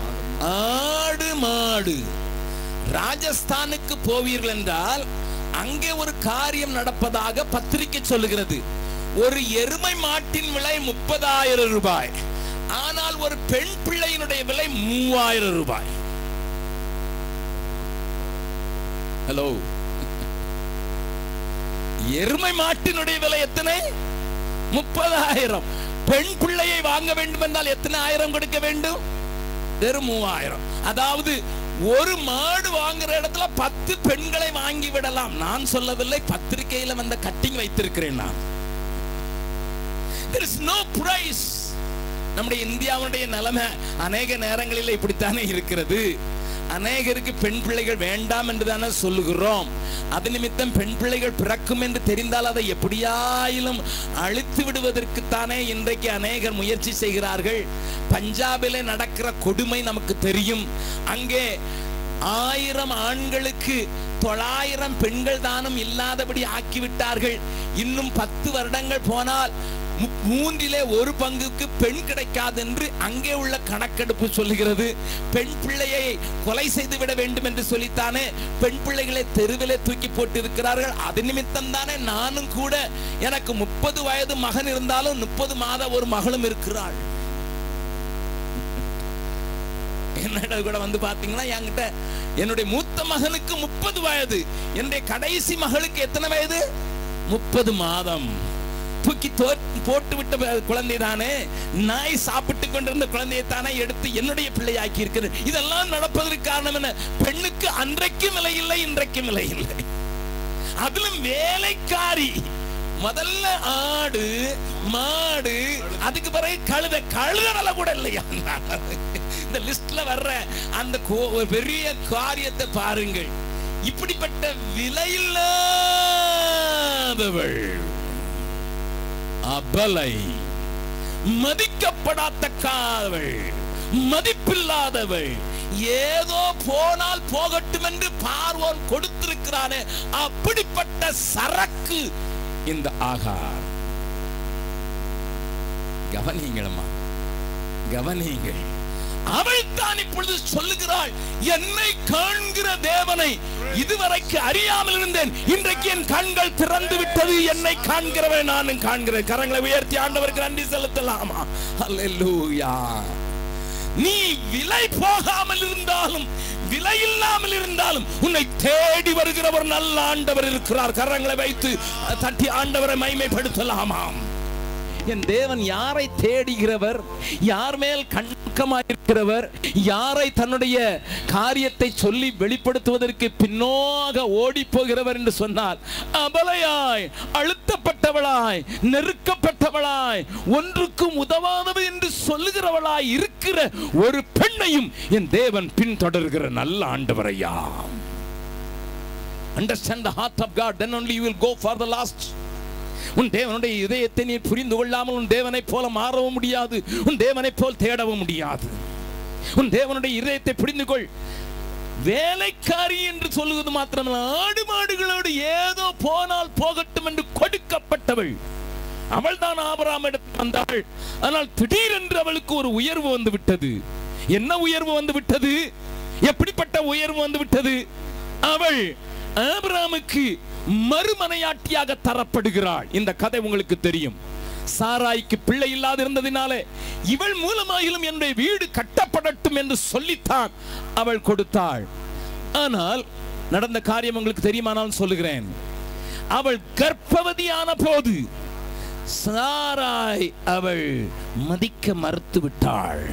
ஆடு மாடு ராஜஸ்தானுக்கு போவீர்கள் என்றால் அங்கே ஒரு காரியம் நடப்பதாக பத்திரிகை சொல்லுகிறது ஒரு எருமை மாட்டின் விலை முப்பதாயிரம் ரூபாய் ஆனால் ஒரு பெண் பிள்ளையினுடைய விலை மூவாயிரம் ரூபாய் ஹலோ எருமை மாட்டினுடைய விலை எத்தனை முப்பதாயிரம் பெண் பிள்ளையை வாங்க வேண்டும் என்றால் எத்தனை ஆயிரம் கொடுக்க வேண்டும் வெறும் மூவாயிரம் அதாவது ஒரு மாடு வாங்குற இடத்துல பத்து பெண்களை வாங்கி விடலாம் நான் சொல்லவில்லை பத்திரிகையில வந்த கட்டிங் வைத்திருக்கிறேன் நான் there is no price நம்முடைய இந்தியாவுடைய நிலைமை அநேக நேரங்களில் இப்படித்தானே இருக்கிறது அநேகருக்கு பெண் பிள்ளைகள் வேண்டாம் என்று தானே சொல்லுகிறோம் அது நிமித்தம் பெண் பிள்ளைகள் பிறக்கும் என்று தெரிந்தால் அதை எப்படியாயிலும் அழித்து விடுவதற்குத்தானே இன்றைக்கு அநேகர் முயற்சி செய்கிறார்கள் பஞ்சாபிலே நடக்கிற கொடுமை நமக்கு தெரியும் அங்கே ஆயிரம் ஆண்களுக்கு தொள்ளாயிரம் பெண்கள் தானம் இல்லாதபடி ஆக்கிவிட்டார்கள் இன்னும் பத்து வருடங்கள் போனால் மு- மூன்றிலே ஒரு பங்குக்கு பெண் கிடைக்காது என்று அங்கே உள்ள கணக்கெடுப்பு சொல்லுகிறது பெண் பிள்ளையை கொலை செய்து விட வேண்டும் என்று சொல்லித்தானே பெண் பிள்ளைகளை தெருவிலே தூக்கி போட்டு இருக்கிறார்கள் அது நிமித்தம் தானே நானும் கூட எனக்கு முப்பது வயது மகன் இருந்தாலும் முப்பது மாத ஒரு மகளும் இருக்கிறாள் என்னோட கூட வந்து பாத்தீங்கன்னா என்கிட்ட என்னுடைய மூத்த மகனுக்கு முப்பது வயது என்னுடைய கடைசி மகளுக்கு எத்தனை வயது முப்பது மாதம் தூக்கி தோ- போட்டு விட்ட ப- குழந்தை தானே நாய் சாப்பிட்டு கொண்டிருந்த குழந்தையை தானே எடுத்து என்னுடைய பிள்ளையாக்கி இருக்கிறது இதெல்லாம் நடப்பதற்கு காரணம் என்ன பெண்ணுக்கு அன்றைக்கும் விலை இல்லை இன்றைக்கும் விலை இல்லை அதிலும் வேலைக்காரி முதல்ல ஆடு மாடு அதுக்கு பிறகு கழுத கழுத விலை கூட இல்லையா இந்த லிஸ்ட்ல வர்ற அந்த கோ- ஒரு பெரிய காரியத்தை பாருங்கள் இப்படிப்பட்ட விலையில்லாதவள் அபலை மதிக்கப்படாதக்காதவள் மதிப்பில்லாதவள் ஏதோ போனால் போகட்டும் என்று பார்வோன் கொடுத்திருக்கிறானே அப்படிப்பட்ட சரக்கு இந்த ஆகார் கவனிங்களம்மா கவனிங்கள் அவள் தான் இப்பொழுது சொல்லுகிறாள் என்னை காண்கிற தேவனை இதுவரைக்கு அறியாமல் இருந்தேன் இன்றைக்கு என் கண்கள் திறந்து விட்டது என்னை காண்கிறவன் நானும் காண்கிறேன் கரங்களை உயர்த்தி ஆண்டவருக்கு நன்றி செலுத்தலாமா அல்லேலூயா நீ விலை போகாமல் இருந்தாலும் விலை இல்லாமல் இருந்தாலும் உன்னை தேடி வருகிற ஒரு நல்ல ஆண்டவர் இருக்கிறார் கரங்களை வைத்து தட்டி ஆண்டவரை மைமைப்படுத்தலாமாம் என் தேவன் யாரை தேடுகிறவர் யார் மேல் கண்கமாயிருக்கிறவர் யாரை தன்னுடைய காரியத்தை சொல்லி வெளிப்படுத்துவதற்கு பின்னோக ஓடி போகிறவர் என்று சொன்னால் அபலையாய் அழுத்தப்பட்டவளாய் நெருக்கப்பட்டவளாய் ஒன்றுக்கும் உதவாதவள் என்று சொல்லுகிறவளாய் இருக்கிற ஒரு பெண்ணையும் என் தேவன் பின்தொடர்கிற நல்ல ஆண்டவரையா understand the heart of God then only you will go for the last உன் தேவனுடைய இதயத்தை நீ புரிந்து கொள்ளாமல் உன் தேவனைப் போல மாறவும் முடியாது உன் தேவனைப் போல் தேடவும் முடியாது உன் தேவனுடைய இதயத்தை புரிந்து கொள் வேலைக்காரி என்று சொல்லுவது மாத்திரமல்ல ஆடு மாடுகளோடு ஏதோ போனால் போகட்டும் என்று கொடுக்கப்பட்டவள் அவள் தான் ஆபராம் இடத்தில் வந்தாள் ஆனால் திடீரென்று அவளுக்கு ஒரு உயர்வு வந்து விட்டது என்ன உயர்வு வந்து விட்டது எப்படிப்பட்ட உயர்வு வந்து விட்டது அவள் ஆபிராமுக்கு மறுமனையாட்டியாக தரப்படுகிறாள் இந்த கதை உங்களுக்கு தெரியும் சாராய்க்கு பிள்ளை இல்லாது இருந்ததினாலே இவள் மூலமாகிலும் என்னுடைய வீடு கட்டப்படட்டும் என்று சொல்லித்தான் அவள் கொடுத்தாள் ஆனால் நடந்த காரியம் உங்களுக்கு தெரியுமானால் சொல்லுகிறேன் அவள் கர்ப்பவதியான போது சாராய் அவள் மதிக்க மறுத்து விட்டாள்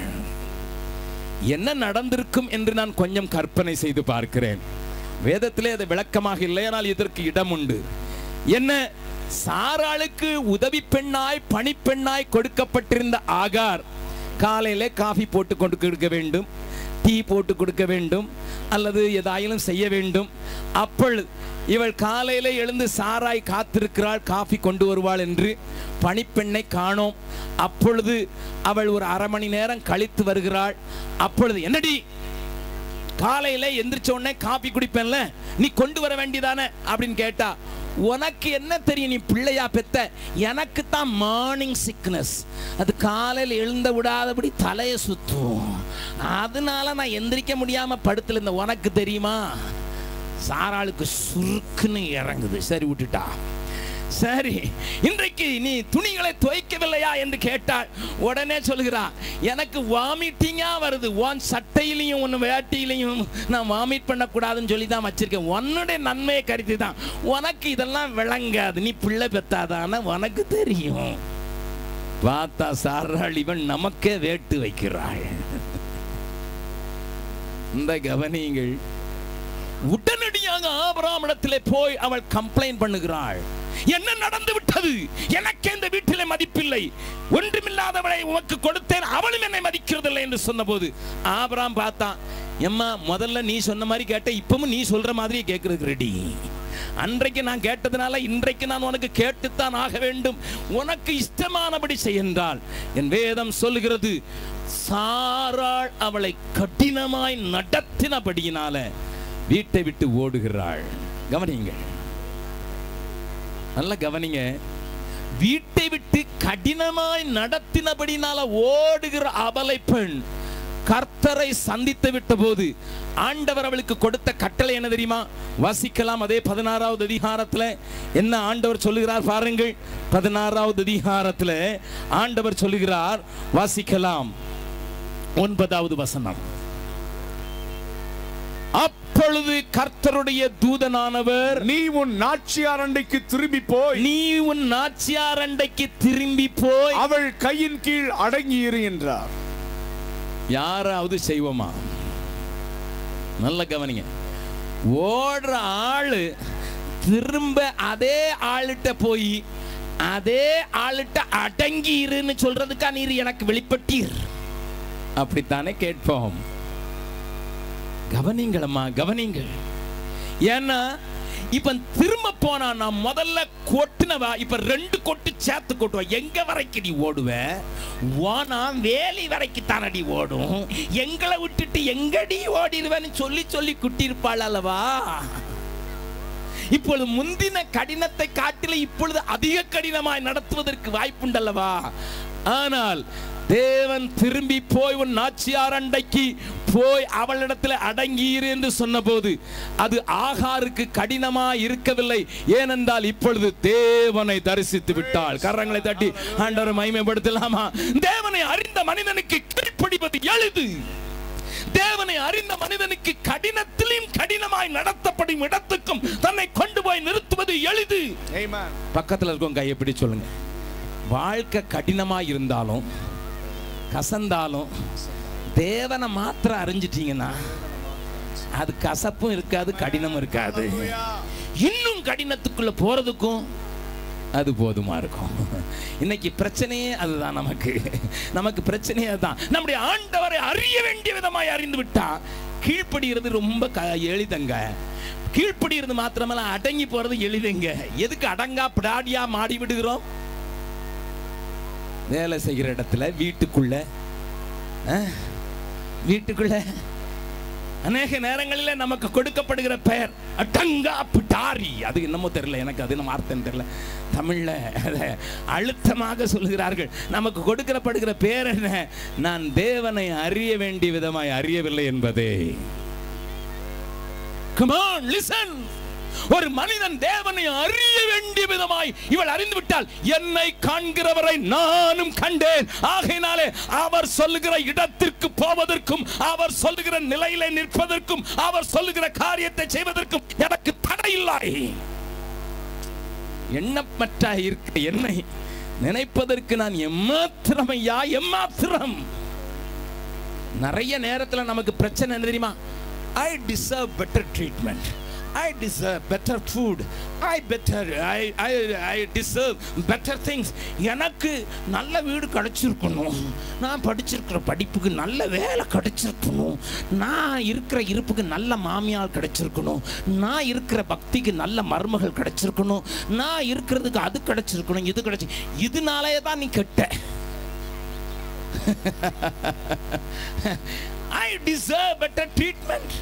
என்ன நடந்திருக்கும் என்று நான் கொஞ்சம் கற்பனை செய்து பார்க்கிறேன் வேதத்திலே அது விளக்கமாக இல்லை ஆனால் இதற்கு இடம் உண்டு என்ன சாராளுக்கு உதவி பெண்ணாய் பணிப்பெண்ணாய் கொடுக்கப்பட்டிருந்த ஆகார் காலையிலே காஃபி போட்டு கொண்டு கொடுக்க வேண்டும் டீ போட்டு கொடுக்க வேண்டும் அல்லது எதாயிலும் செய்ய வேண்டும் அப்பொழுது இவள் காலையில எழுந்து சாராய் காத்திருக்கிறாள் காஃபி கொண்டு வருவாள் என்று பணிப்பெண்ணை காணோம் அப்பொழுது அவள் ஒரு அரை மணி நேரம் கழித்து வருகிறாள் அப்பொழுது என்னடி காலையில எந்திரிச்ச உடனே காபி குடிப்பேன்ல நீ கொண்டு வர வேண்டியதானே அப்படின்னு கேட்டா உனக்கு என்ன தெரியும் நீ பிள்ளையா பெத்த எனக்கு தான் மார்னிங் சிக்னஸ் அது காலையில் எழுந்த விடாதபடி தலையை சுத்தும் அதனால நான் எந்திரிக்க முடியாம படுத்துல இருந்த உனக்கு தெரியுமா சாராளுக்கு சுருக்குன்னு இறங்குது சரி விட்டுட்டா சரி இன்றைக்கு நீ துணிகளை துவைக்கவில்லையா என்று கேட்டாள் உடனே சொல்கிறா எனக்கு வாமிட்டிங்கா வருது உன் சட்டையிலையும் உன் வேட்டியிலையும் நான் வாமிட் பண்ணக்கூடாதுன்னு சொல்லி தான் வச்சிருக்கேன் உன்னுடைய நன்மையை கருதி தான் உனக்கு இதெல்லாம் விளங்காது நீ பிள்ளை பெத்தாதான உனக்கு தெரியும் பார்த்தா சாராள் இவன் நமக்கே வேட்டு வைக்கிறாள் இந்த கவனியுங்கள் உடனடியாக ஆபராமிடத்திலே போய் அவள் கம்ப்ளைண்ட் பண்ணுகிறாள் என்ன நடந்து விட்டது எனக்கு இந்த வீட்டிலே மதிப்பில்லை ஒன்றுமில்லாதவளை உனக்கு கொடுத்தேன் அவளும் என்னை மதிக்கிறதில்லை என்று சொன்னபோது ஆபராம் பார்த்தான் எம்மா முதல்ல நீ சொன்ன மாதிரி கேட்ட இப்பவும் நீ சொல்ற மாதிரி கேட்கறதுக்கு ரெடி அன்றைக்கு நான் கேட்டதுனால இன்றைக்கு நான் உனக்கு கேட்டுத்தான் ஆக வேண்டும் உனக்கு இஷ்டமானபடி செய்கின்றால் என் வேதம் சொல்லுகிறது சாராள் அவளை கடினமாய் நடத்தினபடியினால வீட்டை விட்டு ஓடுகிறாள் கவனிங்க நல்ல கவனிங்க வீட்டை விட்டு கடினமாய் நடத்தினபடினால ஓடுகிற அபலை பெண் கர்த்தரை சந்தித்து விட்ட போது ஆண்டவர் அவளுக்கு கொடுத்த கட்டளை என்ன தெரியுமா வாசிக்கலாம் அதே பதினாறாவது அதிகாரத்துல என்ன ஆண்டவர் சொல்லுகிறார் பாருங்கள் பதினாறாவது அதிகாரத்துல ஆண்டவர் சொல்லுகிறார் வாசிக்கலாம் ஒன்பதாவது வசனம் அப்பொழுது கர்த்தருடைய தூதனானவர் நீ உன் நாச்சியார் அண்டைக்கு திரும்பி போய் நீ உன் நாச்சியார் அண்டைக்கு திரும்பி போய் அவள் கையின் கீழ் அடங்கி இரு என்றார் யாராவது செய்வோமா நல்ல கவனிங்க ஓடுற ஆளு திரும்ப அதே ஆளுகிட்ட போய் அதே ஆளுட்ட அடங்கி இருன்னு சொல்றதுக்கா நீர் எனக்கு வெளிப்பட்டீர் அப்படித்தானே கேட்போம் கவனிங்களம்மா கவனிங்கள் ஏன்னா இப்ப திரும்ப போனா நான் முதல்ல கொட்டுனவா இப்ப ரெண்டு கொட்டு சேர்த்து கொட்டுவா எங்க வரைக்கும் நீ ஓடுவ ஓனா வேலி வரைக்கும் தானடி ஓடும் எங்களை விட்டுட்டு எங்கடி ஓடிடுவேன்னு சொல்லி சொல்லி குட்டியிருப்பாள் அல்லவா இப்பொழுது முந்தின கடினத்தை காட்டில இப்பொழுது அதிக கடினமாய் நடத்துவதற்கு வாய்ப்புண்டல்லவா ஆனால் தேவன் திரும்பி போய் உன் நாச்சியார் அண்டைக்கு போய் அவளிடத்தில் அடங்கியிரு என்று சொன்னபோது அது ஆகாருக்கு கடினமா இருக்கவில்லை ஏனென்றால் இப்பொழுது தேவனை தரிசித்து விட்டாள் கரங்களை தட்டி ஆண்டவரை மகிமைப்படுத்தலாமா தேவனை அறிந்த மனிதனுக்கு கீழ்ப்படிவது எளிது தேவனை அறிந்த மனிதனுக்கு கடினத்திலும் கடினமாய் நடத்தப்படும் இடத்துக்கும் தன்னை கொண்டு போய் நிறுத்துவது எளிது Amen. பக்கத்துல இருக்கவங்க கையை பிடி சொல்லுங்க வாழ்க்கை கடினமா இருந்தாலும் கசந்தாலும் தேவனை மாத்திரம் அறிஞ்சிட்டீங்கன்னா அது கசப்பும் இருக்காது கடினமும் இருக்காது இன்னும் கடினத்துக்குள்ள போறதுக்கும் அது போதுமா இருக்கும் இன்னைக்கு பிரச்சனையே அதுதான் நமக்கு நமக்கு பிரச்சனையே அதுதான் நம்முடைய ஆண்டவரை அறிய வேண்டிய விதமாய் அறிந்து விட்டா கீழ்ப்படுகிறது ரொம்ப க எளிதங்க கீழ்ப்படுகிறது மாத்திரமல்ல அடங்கி போறது எளிதுங்க எதுக்கு அடங்கா பிடாடியா மாடி விடுகிறோம் வேலை செய்கிற இடத்துல வீட்டுக்குள்ள அஹ், வீட்டுக்குள்ள அநேக நேரங்களில் நமக்கு கொடுக்கப்படுகிற பெயர் அடங்கா பிடாரி அது என்னமோ தெரியல எனக்கு அது என்ன வார்த்தைன்னு தெரியல தமிழ்ல அதை அழுத்தமாக சொல்லுகிறார்கள் நமக்கு கொடுக்கப்படுகிற பேர் என்ன நான் தேவனை அறிய வேண்டிய விதமாய் அறியவில்லை என்பதே Come on, listen. ஒரு மனிதன் தேவனை அறிய வேண்டிய விதமாய் இவள் அறிந்து விட்டால் என்னை காண்கிறவரை நானும் கண்டேன் ஆகையினாலே அவர் சொல்லுகிற இடத்திற்கு போவதற்கும் அவர் சொல்லுகிற நிலையிலே நிற்பதற்கும் அவர் சொல்லுகிற காரியத்தை செய்வதற்கும் எனக்கு தடையில்லை எண்ணப்பட்ட இருக்க என்னை நினைப்பதற்கு நான் எம்மாத்திரம் ஐயா எம்மாத்திரம் நிறைய நேரத்துல நமக்கு பிரச்சனை என்ன தெரியுமா I deserve better treatment I deserve better food I better I I I deserve better things எனக்கு நல்ல வீடு கிடைச்சிருக்கணும் நான் படிச்சிருக்கிற படிப்புக்கு நல்ல வேலை கிடைச்சிருக்கணும் நான் இருக்கிற இருப்புக்கு நல்ல மாமியார் கிடைச்சிருக்கணும் நான் இருக்கிற பக்திக்கு நல்ல மருமகள் கிடைச்சிருக்கணும் நான் இருக்கிறதுக்கு அது கிடைச்சிருக்கணும் இது கிடைச்சி இதனாலே தான் நீ கெட்ட ஐ டிசர்வ் பெட்டர் ட்ரீட்மெண்ட்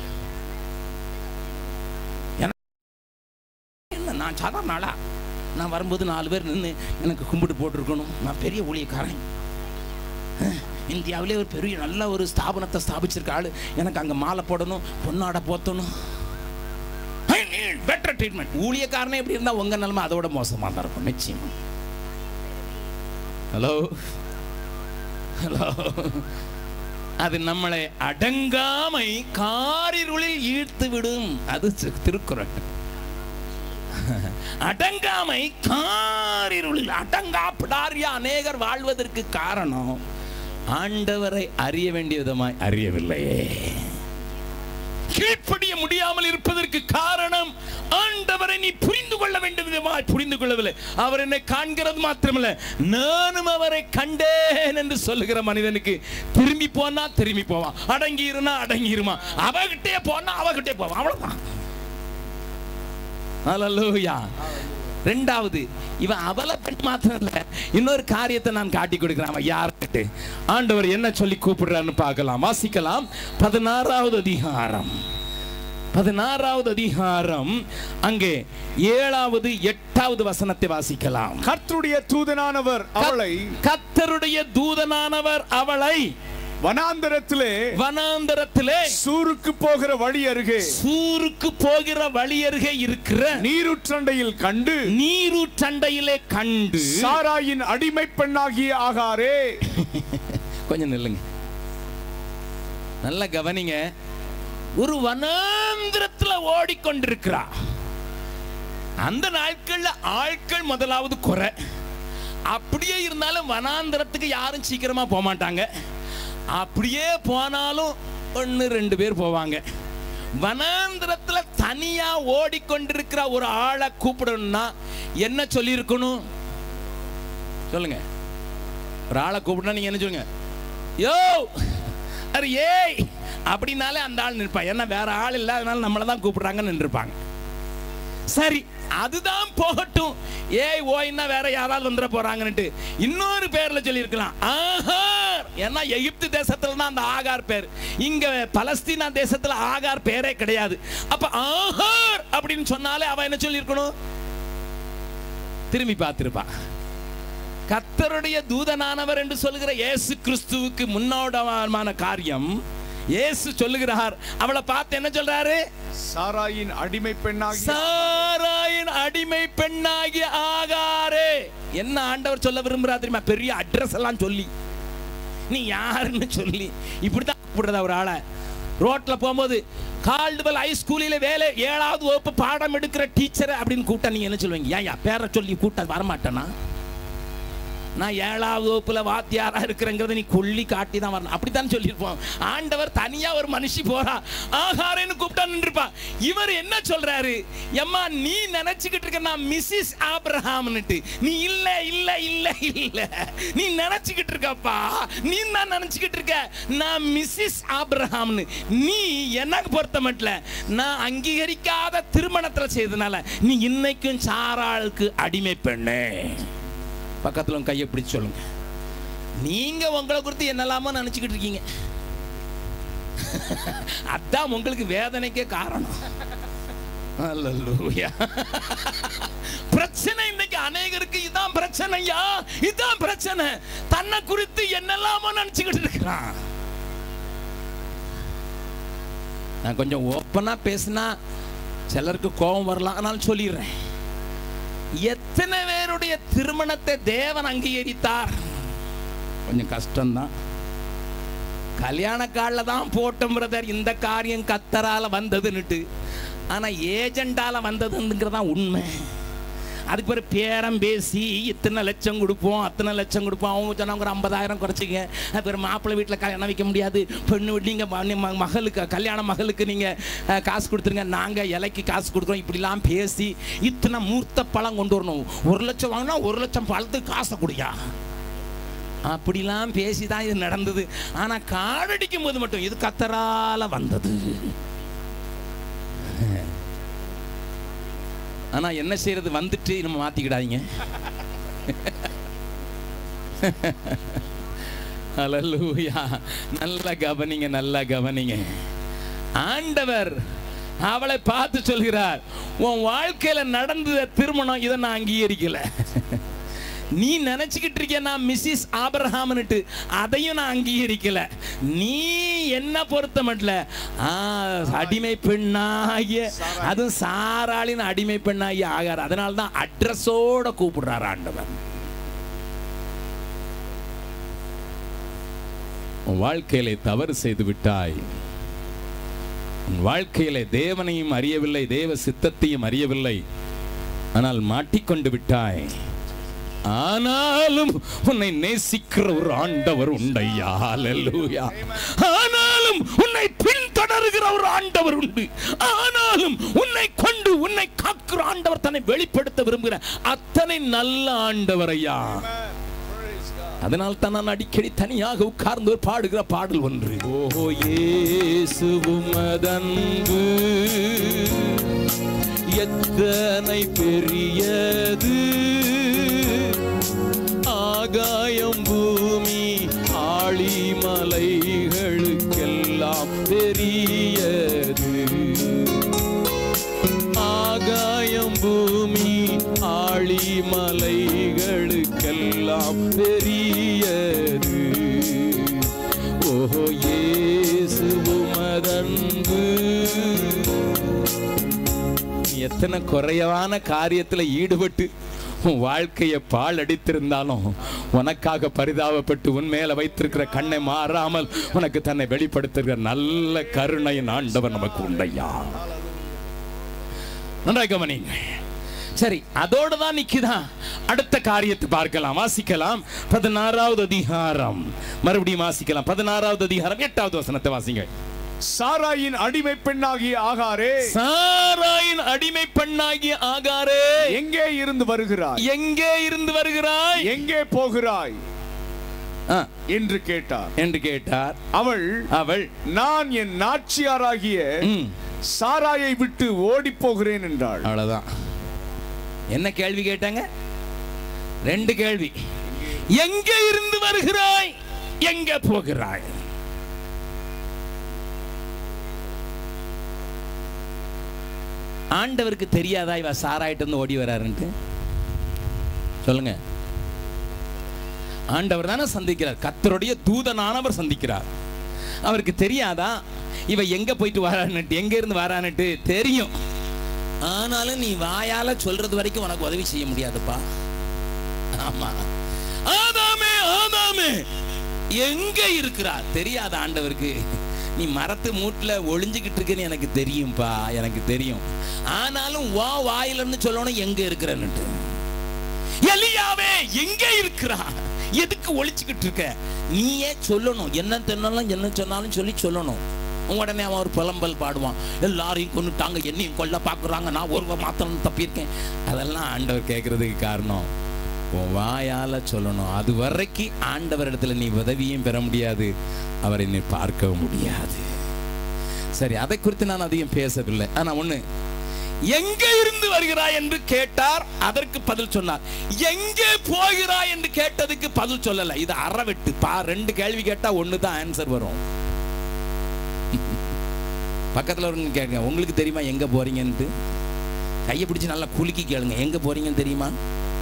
என்ன நான் சாதாரண ஆளா நான் வரும்போது நாலு பேர் நின்று எனக்கு கும்பிட்டு போட்டிருக்கணும் நான் பெரிய ஊழியக்காரன் அஹ், இந்தியாவிலே ஒரு பெரிய நல்ல ஒரு ஸ்தாபனத்தை ஸ்தாபிச்சிருக்க ஆளு எனக்கு அங்கே மாலை போடணும் பொன்னாடை போத்தணும் ஐ நீட் பெட்டர் ட்ரீட்மெண்ட் ஊழியக்காரனே எப்படி இருந்தால் உங்கள் நிலைமை அதோட மோசமாக தான் இருக்கும் நிச்சயமா ஹலோ ஹலோ அது நம்மளை அடங்காமை காரிருளில் ஈர்த்து விடும் அது தி- திருக்குறள் அடங்காமை காரிருளில் அடங்கா பிடாரியா அநேகர் வாழ்வதற்கு காரணம் ஆண்டவரை அறிய வேண்டிய விதமாய் அறியவில்லையே கீழ்ப்படிய முடியாமல் இருப்பதற்கு காரணம் ஆண்டவரை நீ புரிந்து கொள்ள வேண்டிய விதமாய் புரிந்து கொள்ளவில்லை அவர் என்னை காண்கிறது மாத்திரமல்ல நானும் அவரை கண்டேன் என்று சொல்லுகிற மனிதனுக்கு திரும்பி போனா திரும்பி போவான் அடங்கி இருனா அடங்கி இருமா அவகிட்டே போனா அவகிட்டே போவான் அவ்வளவுதான் ஹalleluya ரெண்டாவது இவன் அவல பெண் மாத்திரம் இல்ல இன்னொரு காரியத்தை நான் காட்டி கொடுக்கிறேன் அவன் யார்கிட்ட ஆண்டவர் என்ன சொல்லி கூப்பிடுறான்னு பார்க்கலாம் வாசிக்கலாம் பதினாறாவது அதிகாரம் பதினாறாவது அதிகாரம் அங்கே ஏழாவது எட்டாவது வசனத்தை வாசிக்கலாம் கர்த்தருடைய தூதனானவர் அவளை கத்தருடைய தூதனானவர் அவளை வனாந்தரத்திலே வனாந்தரத்திலே சூருக்கு போகிற வழி அருகே சூருக்கு போகிற வழி அருகே இருக்கிற நீருற்றண்டையில் கண்டு நீரூற்றண்டையிலே கண்டு சாராயின் அடிமை பெண்ணாகிய ஆகாரே கொஞ்சம் நில்லுங்க நல்லா கவனிங்க ஒரு வனாந்திரத்துல ஓடிக்கொண்டிருக்கிறா அந்த நாட்கள்ல ஆட்கள் முதலாவது குறை அப்படியே இருந்தாலும் வனாந்திரத்துக்கு யாரும் சீக்கிரமா போக மாட்டாங்க அப்படியே போனாலும் ஒன்று ரெண்டு பேர் போவாங்க வனாந்திரத்துல தனியா ஓடிக்கொண்டிருக்கிற ஒரு ஆளை கூப்பிடணும்னா என்ன சொல்லியிருக்கணும் சொல்லுங்க ஒரு ஆளை கூப்பிட்டா நீங்க என்ன சொல்லுங்க யோ அரே ஏய் அப்படின்னாலே அந்த ஆள் நிற்பான் ஏன்னா வேற ஆள் இல்ல அதனால நம்மளை தான் கூப்பிடுறாங்கன்னு நின்றுப்பாங்க சரி அதுதான் போகட்டும் ஏய் ஓய்னா வேற யாராவது வந்துட போறாங்கன்னுட்டு இன்னொரு பேர்ல சொல்லியிருக்கலாம் ஆகார் ஏன்னா எகிப்து தேசத்துல தான் அந்த ஆகார் பேர் இங்க பலஸ்தீனா தேசத்துல ஆகார் பேரே கிடையாது அப்ப ஆகார் அப்படின்னு சொன்னாலே அவ என்ன சொல்லியிருக்கணும் திரும்பி பார்த்திருப்பான் கர்த்தருடைய தூதனானவர் என்று சொல்லுகிற இயேசு கிறிஸ்துவுக்கு முன்னோடமான காரியம் இயேசு சொல்லுகிறார் அவளை பார்த்து என்ன சொல்றாரு சாராயின் அடிமை பெண்ணாகி சாராயின் அடிமை பெண்ணாகிய ஆகாரே என்ன ஆண்டவர் சொல்ல விரும்புறா தெரியுமா பெரிய அட்ரஸ் எல்லாம் சொல்லி நீ யாருன்னு சொல்லி இப்படிதான் கூப்பிடுறதா ஒரு ஆளை ரோட்ல போகும்போது கால்டுவெல் ஹை ஸ்கூலில் வேலை ஏழாவது வகுப்பு பாடம் எடுக்கிற டீச்சர் அப்படின்னு கூப்பிட்டா நீங்க என்ன சொல்லுவீங்க ஏன் யா பேரை சொல்லி கூட்ட வரமாட்டேனா நான் ஏழாவது வகுப்புல வாத்தியாரா இருக்கிறேங்கிறத நீ கொல்லி காட்டி தான் வரணும் அப்படித்தான் சொல்லியிருப்போம் ஆண்டவர் தனியா ஒரு மனுஷி போறா ஆகாரன்னு கூப்பிட்டா நின்றுப்பா இவர் என்ன சொல்றாரு எம்மா நீ நினைச்சுக்கிட்டு இருக்க நான் மிஸ்ஸஸ் ஆப்ரஹாம்னுட்டு நீ இல்ல இல்ல இல்ல இல்ல நீ நினைச்சுக்கிட்டு இருக்கப்பா நீ தான் நினைச்சுக்கிட்டு இருக்க நான் மிஸ்ஸஸ் ஆப்ரஹாம்னு நீ எனக்கு பொறுத்த மட்டும் நான் அங்கீகரிக்காத திருமணத்துல செய்தனால நீ இன்னைக்கும் சாராளுக்கு அடிமை பெண்ணே பக்கத்துல உங்க கையை பிடிச்சு சொல்லுங்க நீங்க உங்களை குறித்து என்னெல்லாமோ நினைச்சுக்கிட்டு இருக்கீங்க அதான் உங்களுக்கு வேதனைக்கே காரணம் அல்லேலூயா. பிரச்சனை இன்னைக்கு அநேகருக்கு இதான் பிரச்சனையா இதான் பிரச்சனை தன்னை குறித்து என்னெல்லாமோ நினைச்சுக்கிட்டு இருக்கிறான் நான் கொஞ்சம் ஓப்பனா பேசினா சிலருக்கு கோபம் வரலாம் ஆனால் சொல்லிடுறேன் எத்தனை பேருடைய திருமணத்தை தேவன் அங்கீகரித்தார் கொஞ்சம் கஷ்டம்தான் கல்யாண காலில் தான் போட்டோம் பிரதர் இந்த காரியம் கத்தரால வந்ததுன்னுட்டு ஆனா ஏஜெண்டால வந்ததுங்கிறதான் உண்மை அதுக்கு பிறகு பேரம் பேசி இத்தனை லட்சம் கொடுப்போம் அத்தனை லட்சம் கொடுப்போம் அவங்க சொன்னாங்க ஒரு ஐம்பதாயிரம் குறைச்சிங்க அது பிறகு மாப்பிள்ளை வீட்டில் கல்யாணம் வைக்க முடியாது பெண்ணு வீட்டு நீங்கள் மகளுக்கு கல்யாண மகளுக்கு நீங்கள் காசு கொடுத்துருங்க நாங்கள் இலைக்கு காசு கொடுக்குறோம் இப்படிலாம் பேசி இத்தனை மூர்த்த பழம் கொண்டு வரணும் ஒரு லட்சம் வாங்கினா ஒரு லட்சம் பழத்துக்கு காசை கொடுயா அப்படிலாம் பேசி தான் இது நடந்தது ஆனால் காடடிக்கும் போது மட்டும் இது கத்தரால வந்தது ஆனா என்ன செய்யறது வந்துட்டு நம்ம மாத்திக்கிடாதீங்க ஹalleluya நல்லா கவனிங்க நல்லா கவனிங்க ஆண்டவர் அவளை பார்த்து சொல்கிறார் உன் வாழ்க்கையில நடந்த திருமணம் இதை நான் அங்கீகரிக்கல நீ நினைச்சுக்கிட்டு இருக்கிய நான் மிஸ்ஸஸ் ஆபரஹாம்னுட்டு அதையும் நான் அங்கீகரிக்கல நீ என்ன பொறுத்த மட்டும் ஆ, அடிமை பெண்ணாகிய அதுவும் சாராளின் அடிமை பெண்ணாகிய ஆகார் அதனால தான் அட்ரஸோட கூப்பிடுறார் ஆண்டவர் உன் வாழ்க்கையிலே தவறு செய்து விட்டாய் உன் வாழ்க்கையிலே தேவனையும் அறியவில்லை தேவ சித்தத்தையும் அறியவில்லை ஆனால் மாட்டிக்கொண்டு விட்டாய் ஆனாலும் உன்னை நேசிக்கிற ஒரு ஆண்டவர் உண்டையா அல்லேலூயா ஆனாலும் உன்னை பின்தொடருகிற ஒரு ஆண்டவர் உண்டு ஆனாலும் உன்னை கொண்டு உன்னை காக்கிற ஆண்டவர் தன்னை வெளிப்படுத்த விரும்புகிற அத்தனை நல்ல ஆண்டவர் ஐயா அதனால் தான் நான் அடிக்கடி தனியாக உட்கார்ந்து ஒரு பாடுகிற பாடல் ஒன்று ஓஹோ இயேசுவும் அதன்பு எத்தனை பெரியது ஆகாயம் பூமி ஆழிமலைகளுக்கெல்லாம் பெரியது ஆகாயம் பூமி ஆழிமலைகளுக்கெல்லாம் பெரியது ஓஹோ இயேசுவும் அதன்பு நீ எத்தனை குறைவான காரியத்துல ஈடுபட்டு உன் வாழ்க்கையை பால் அடித்திருந்தாலும் உனக்காக பரிதாபப்பட்டு உன் மேல வைத்திருக்கிற கண்ணை மாறாமல் உனக்கு தன்னை வெளிப்படுத்துகிற நல்ல கருணையின் ஆண்டவர் நமக்கு உண்டையா நன்றாக கவனிங்க சரி அதோடு தான் நிக்குதான் அடுத்த காரியத்தை பார்க்கலாம் வாசிக்கலாம் பதினாறாவது அதிகாரம் மறுபடியும் வாசிக்கலாம் பதினாறாவது அதிகாரம் எட்டாவது வசனத்தை வாசிங்க சாராயின் அடிமை பெண்ணாகிய ஆகாரே சாராயின் அடிமை பெண்ணாகிய ஆகாரே எங்கே இருந்து வருகிறாய் எங்கே இருந்து வருகிறாய் எங்கே போகிறாய் ஆ, என்று கேட்டார் என்று கேட்டார் அவள் அவள் நான் என் நாச்சியாராகிய ம், சாராயை விட்டு ஓடி போகிறேன் என்றாள் அவ்வளவுதான் என்ன கேள்வி கேட்டாங்க ரெண்டு கேள்வி எங்கே இருந்து வருகிறாய் எங்க போகிறாய் ஆண்டவருக்கு தெரியாதா இவ சாராயிட்டு இருந்து ஓடி வராருன்ட்டு சொல்லுங்க ஆண்டவர் தானே சந்திக்கிறார் கத்தருடைய தூதனானவர் சந்திக்கிறார் அவருக்கு தெரியாதா இவ எங்க போயிட்டு வரான்னுட்டு எங்க இருந்து வரான்னுட்டு தெரியும் ஆனாலும் நீ வாயால சொல்றது வரைக்கும் உனக்கு உதவி செய்ய முடியாதுப்பா ஆமா ஆதாமே ஆதாமே எங்க இருக்கிறா தெரியாத ஆண்டவருக்கு நீ மரத்து மூட்டுல ஒளிஞ்சுக்கிட்டு இருக்கேன்னு எனக்கு தெரியும்பா எனக்கு தெரியும் ஆனாலும் வா வாயில இருந்து சொல்லணும் எங்க இருக்கிறன்னுட்டு எலியாவே எங்க இருக்கிறா எதுக்கு ஒளிச்சுக்கிட்டு இருக்க நீயே சொல்லணும் என்ன தென்னாலும் என்ன சொன்னாலும் சொல்லி சொல்லணும் உடனே அவன் ஒரு புலம்பல் பாடுவான் எல்லாரையும் கொண்டுட்டாங்க என்னையும் கொல்ல பார்க்குறாங்க நான் ஒரு மாத்திரம் தப்பியிருக்கேன் அதெல்லாம் ஆண்டவர் கேட்கறதுக்கு காரணம் உன் வாயால சொல்லணும் அது வரைக்கும் ஆண்டவரிடத்துல நீ உதவியும் பெற முடியாது அவரை நீ பார்க்கவும் முடியாது சரி அதை குறித்து நான் அதிகம் பேசவில்லை ஆனா ஒண்ணு எங்க இருந்து வருகிறாய் என்று கேட்டார் அதற்கு பதில் சொன்னார் எங்கே போகிறாய் என்று கேட்டதுக்கு பதில் சொல்லல இது அறவெட்டு பா ரெண்டு கேள்வி கேட்டா ஒண்ணு தான் ஆன்சர் வரும் பக்கத்துல ஒரு கேட்க உங்களுக்கு தெரியுமா எங்க போறீங்கன்ட்டு கையை பிடிச்சு நல்லா குலுக்கி கேளுங்க எங்க போறீங்கன்னு தெரியுமா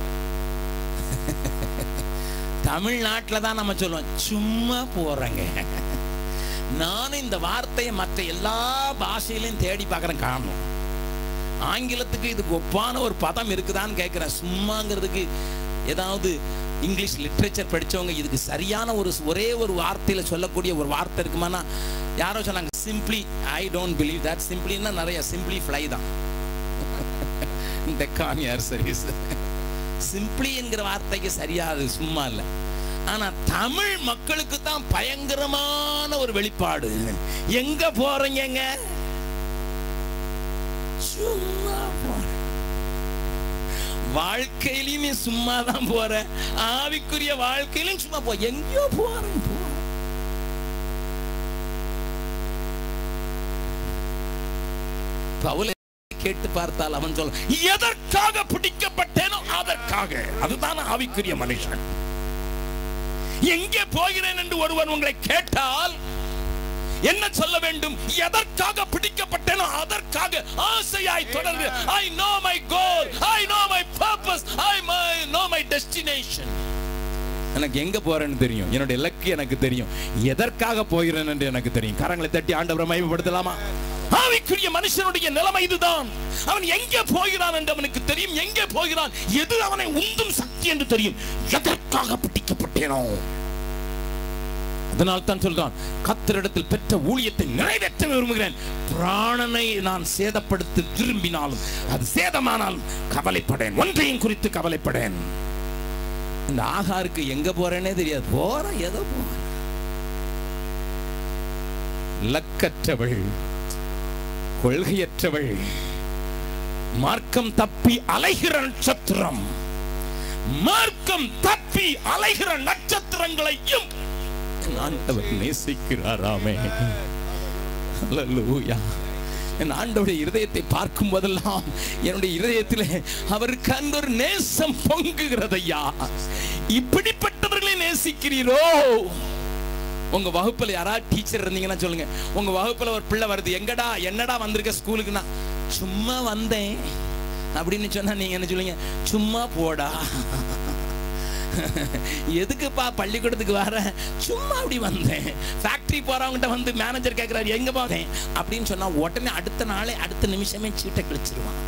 தமிழ்நாட்டில் தான் நம்ம சொல்லுவோம் சும்மா போறேங்க நானும் இந்த வார்த்தையை மற்ற எல்லா பாஷையிலையும் தேடி பார்க்குறேன் காணும் ஆங்கிலத்துக்கு இதுக்கு ஒப்பான ஒரு பதம் இருக்குதான்னு கேட்குறேன் சும்மாங்கிறதுக்கு ஏதாவது இங்கிலீஷ் லிட்ரேச்சர் படிச்சவங்க இதுக்கு சரியான ஒரு ஒரே ஒரு வார்த்தையில சொல்லக்கூடிய ஒரு வார்த்தை இருக்குமானா யாரோ சொன்னாங்க simply I don't believe that சிம்பிளின்னா நிறைய சிம்பிளி ஃப்ளை தான் டெக்கான் ஏர் சர்வீஸ் சிம்பிளி என்கிற வார்த்தைக்கு சரியா அது சும்மா இல்லை ஆனா தமிழ் மக்களுக்கு தான் பயங்கரமான ஒரு வெளிப்பாடு எங்க போறீங்க சும்மா போறேன் வாழ்க்கையிலையும் நீ சும்மா தான் போற ஆவிக்குரிய வாழ்க்கையிலும் சும்மா போ எங்கேயோ போறேன் போ பவுலை கேட்டு பார்த்தால் அவன் சொல்ல எதற்காக பிடிக்கப்பட்டேனோ அதற்காக அதுதான் ஆவிக்குரிய மனுஷன் எங்கே போகிறேன் என்று ஒருவன் உங்களை கேட்டால் என்ன சொல்ல வேண்டும் எதற்காக பிடிக்கப்பட்டேனோ அதற்காக ஆசையாய் தொடர்ந்து I know my goal I know my purpose I know my destination எனக்கு எங்க போறேன்னு தெரியும் என்னோட இலக்கு எனக்கு தெரியும் எதற்காக போகிறேன் என்று எனக்கு தெரியும் கரங்களை தட்டி ஆண்டவரை மயமப்படுத்தலாமா ஆவிக்குரிய மனுஷனுடைய நிலைமை இதுதான் அவன் எங்கே போகிறான் என்று அவனுக்கு தெரியும் எங்கே போகிறான் எது அவனை உந்தும் சக்தி என்று தெரியும் எதற்காக பிடிக்கப்பட்டேனோ அதனால் தான் சொல்றான் கத்தரிடத்தில் பெற்ற ஊழியத்தை நிறைவேற்ற விரும்புகிறேன் பிராணனை நான் சேதப்படுத்த விரும்பினாலும் அது சேதமானாலும் கவலைப்படேன் ஒன்றையும் குறித்து கவலைப்படேன் இந்த ஆகாருக்கு எங்க போறேனே தெரியாது போற ஏதோ போற லக்கற்றவள் கொள்கையற்றவள் மார்க்கம் தப்பி அலைகிற நட்சத்திரம் மார்க்கம் தப்பி அலைகிற நட்சத்திரங்களையும் ஆண்டவர் நேசிக்கிறாராமே அல்லேலூயா என் ஆண்டவருடைய இருதயத்தை பார்க்கும் போதெல்லாம் என்னுடைய இருதயத்தில் அவருக்கு அந்த ஒரு நேசம் பொங்குகிறதையா இப்படிப்பட்டவர்களை நேசிக்கிறீரோ உங்க வகுப்புல யாராவது டீச்சர் இருந்தீங்கன்னா சொல்லுங்க உங்க வகுப்புல ஒரு பிள்ளை வருது எங்கடா என்னடா வந்திருக்க ஸ்கூலுக்குன்னா சும்மா வந்தேன் அப்படின்னு சொன்னா நீங்க என்ன சொல்லுங்க சும்மா போடா எதுக்குப்பா பள்ளிக்கூடத்துக்கு வர சும்மா அப்படி வந்தேன் ஃபேக்டரி போறவங்ககிட்ட வந்து மேனேஜர் கேட்கிறாரு எங்க போதேன் அப்படின்னு சொன்னா உடனே அடுத்த நாளே அடுத்த நிமிஷமே சீட்டை கிழிச்சிருவான்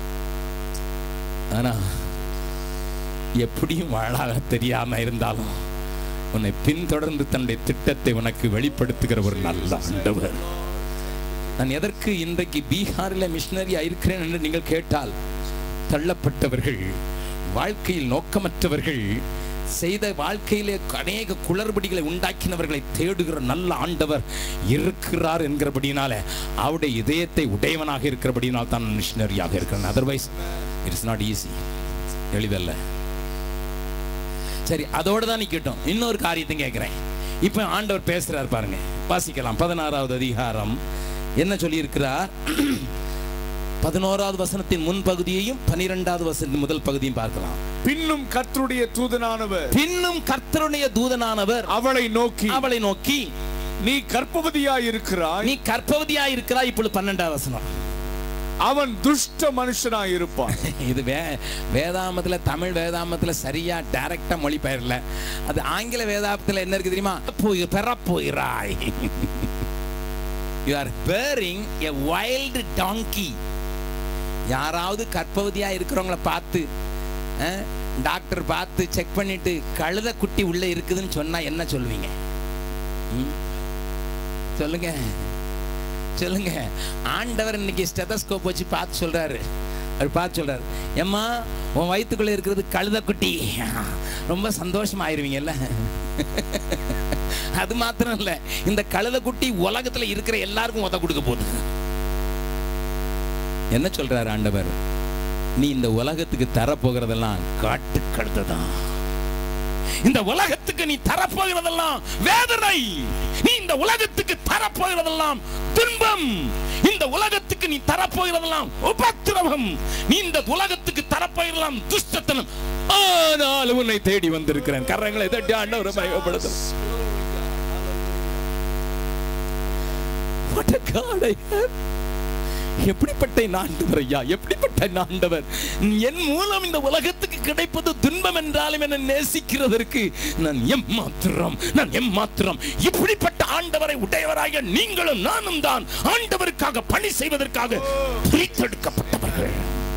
ஆனா எப்படியும் வாழாக தெரியாம இருந்தாலும் உன்னை பின்தொடர்ந்து தன்னுடைய திட்டத்தை உனக்கு வெளிப்படுத்துகிற ஒரு நல்ல ஆண்டவர் நான் எதற்கு இன்றைக்கு பீகாரில் மிஷினரியா இருக்கிறேன் என்று நீங்கள் கேட்டால் தள்ளப்பட்டவர்கள் வாழ்க்கையில் நோக்கமற்றவர்கள் செய்த வாழ்க்கையிலே அநேக குளறுபடிகளை உண்டாக்கினவர்களை தேடுகிற நல்ல ஆண்டவர் இருக்கிறார் என்கிறபடினால அவருடைய இதயத்தை உடையவனாக இருக்கிறபடினால் தான் மிஷினரியாக இருக்கிறேன் அதர்வைஸ் இட்ஸ் நாட் ஈஸி எளிதல்ல சரி அதோட தான் நிக்கட்டும் இன்னொரு காரியத்தை கேட்கிறேன் இப்போ ஆண்டவர் பேசுறார் பாருங்க வாசிக்கலாம் பதினாறாவது அதிகாரம் என்ன சொல்லியிருக்கிறார் பதினோராவது வசனத்தின் முன் பகுதியையும் பனிரெண்டாவது வசனத்தின் முதல் பகுதியும் பார்க்கலாம் பின்னும் கர்த்தருடைய தூதனானவர் பின்னும் கர்த்தருடைய தூதனானவர் அவளை நோக்கி அவளை நோக்கி நீ கர்ப்பவதியாய் இருக்கிறாய் நீ கர்ப்பவதியா இருக்கிறாய் இப்பொழுது பன்னெண்டாவது வசனம் அவன் துஷ்ட மனுஷனாய் இருப்பான் இது வே வேதாமத்துல தமிழ் வேதாமத்துல சரியா டைரக்டா மொழிபெயர்ல அது ஆங்கில வேதாமத்துல என்ன இருக்கு தெரியுமா போய் பெறப்போகிறாய் you are bearing a wild donkey யாராவது கர்ப்பவதியா இருக்கிறவங்கள பார்த்து அஹ், டாக்டர் பார்த்து செக் பண்ணிட்டு கழுத குட்டி உள்ள இருக்குதுன்னு சொன்னா என்ன சொல்லுவீங்க ம்? சொல்லுங்க சொல்லுங்க ஆண்டவர் இன்னைக்கு ஸ்டெதஸ்கோப் வச்சு பார்த்து சொல்றாரு அவர் பார்த்து சொல்றாரு ஏம்மா உன் வயித்துக்குள்ள இருக்கிறது கழுதக்குட்டி ரொம்ப சந்தோஷமா ஆயிருவீங்கல்ல அது மாத்திரம் இல்ல இந்த கழுதக்குட்டி உலகத்துல இருக்கிற எல்லாருக்கும் உத கொடுக்க போகுது என்ன சொல்றாரு ஆண்டவர் நீ இந்த உலகத்துக்கு தரப்போகிறதெல்லாம் காட்டு கழுததான் இந்த உலகத்துக்கு நீ தரப்போகிறதெல்லாம் வேதனை நீ இந்த உலகத்துக்கு தரப்போகிறதெல்லாம் துன்பம் இந்த உலகத்துக்கு நீ தரப்போகிறதெல்லாம் உபத்திரவம் நீ இந்த உலகத்துக்கு தரப்போகிறதெல்லாம் துஷ்டத்தனம் ஆனால் உன்னை தேடி வந்திருக்கிறேன் கரங்களை தட்டி ஆண்டவரை பயப்படுத்த What a God I have. எப்படிப்பட்ட என் ஆண்டவர் ஐயா எப்படிப்பட்ட என் ஆண்டவர் என் மூலம் இந்த உலகத்துக்கு கிடைப்பது துன்பம் என்றாலும் என்னை நேசிக்கிறதற்கு நான் எம்மாத்திரம் நான் எம்மாத்திரம் இப்படிப்பட்ட ஆண்டவரை உடையவராக நீங்களும் நானும் தான் ஆண்டவருக்காக பணி செய்வதற்காக பிரித்தெடுக்கப்பட்டவர்கள்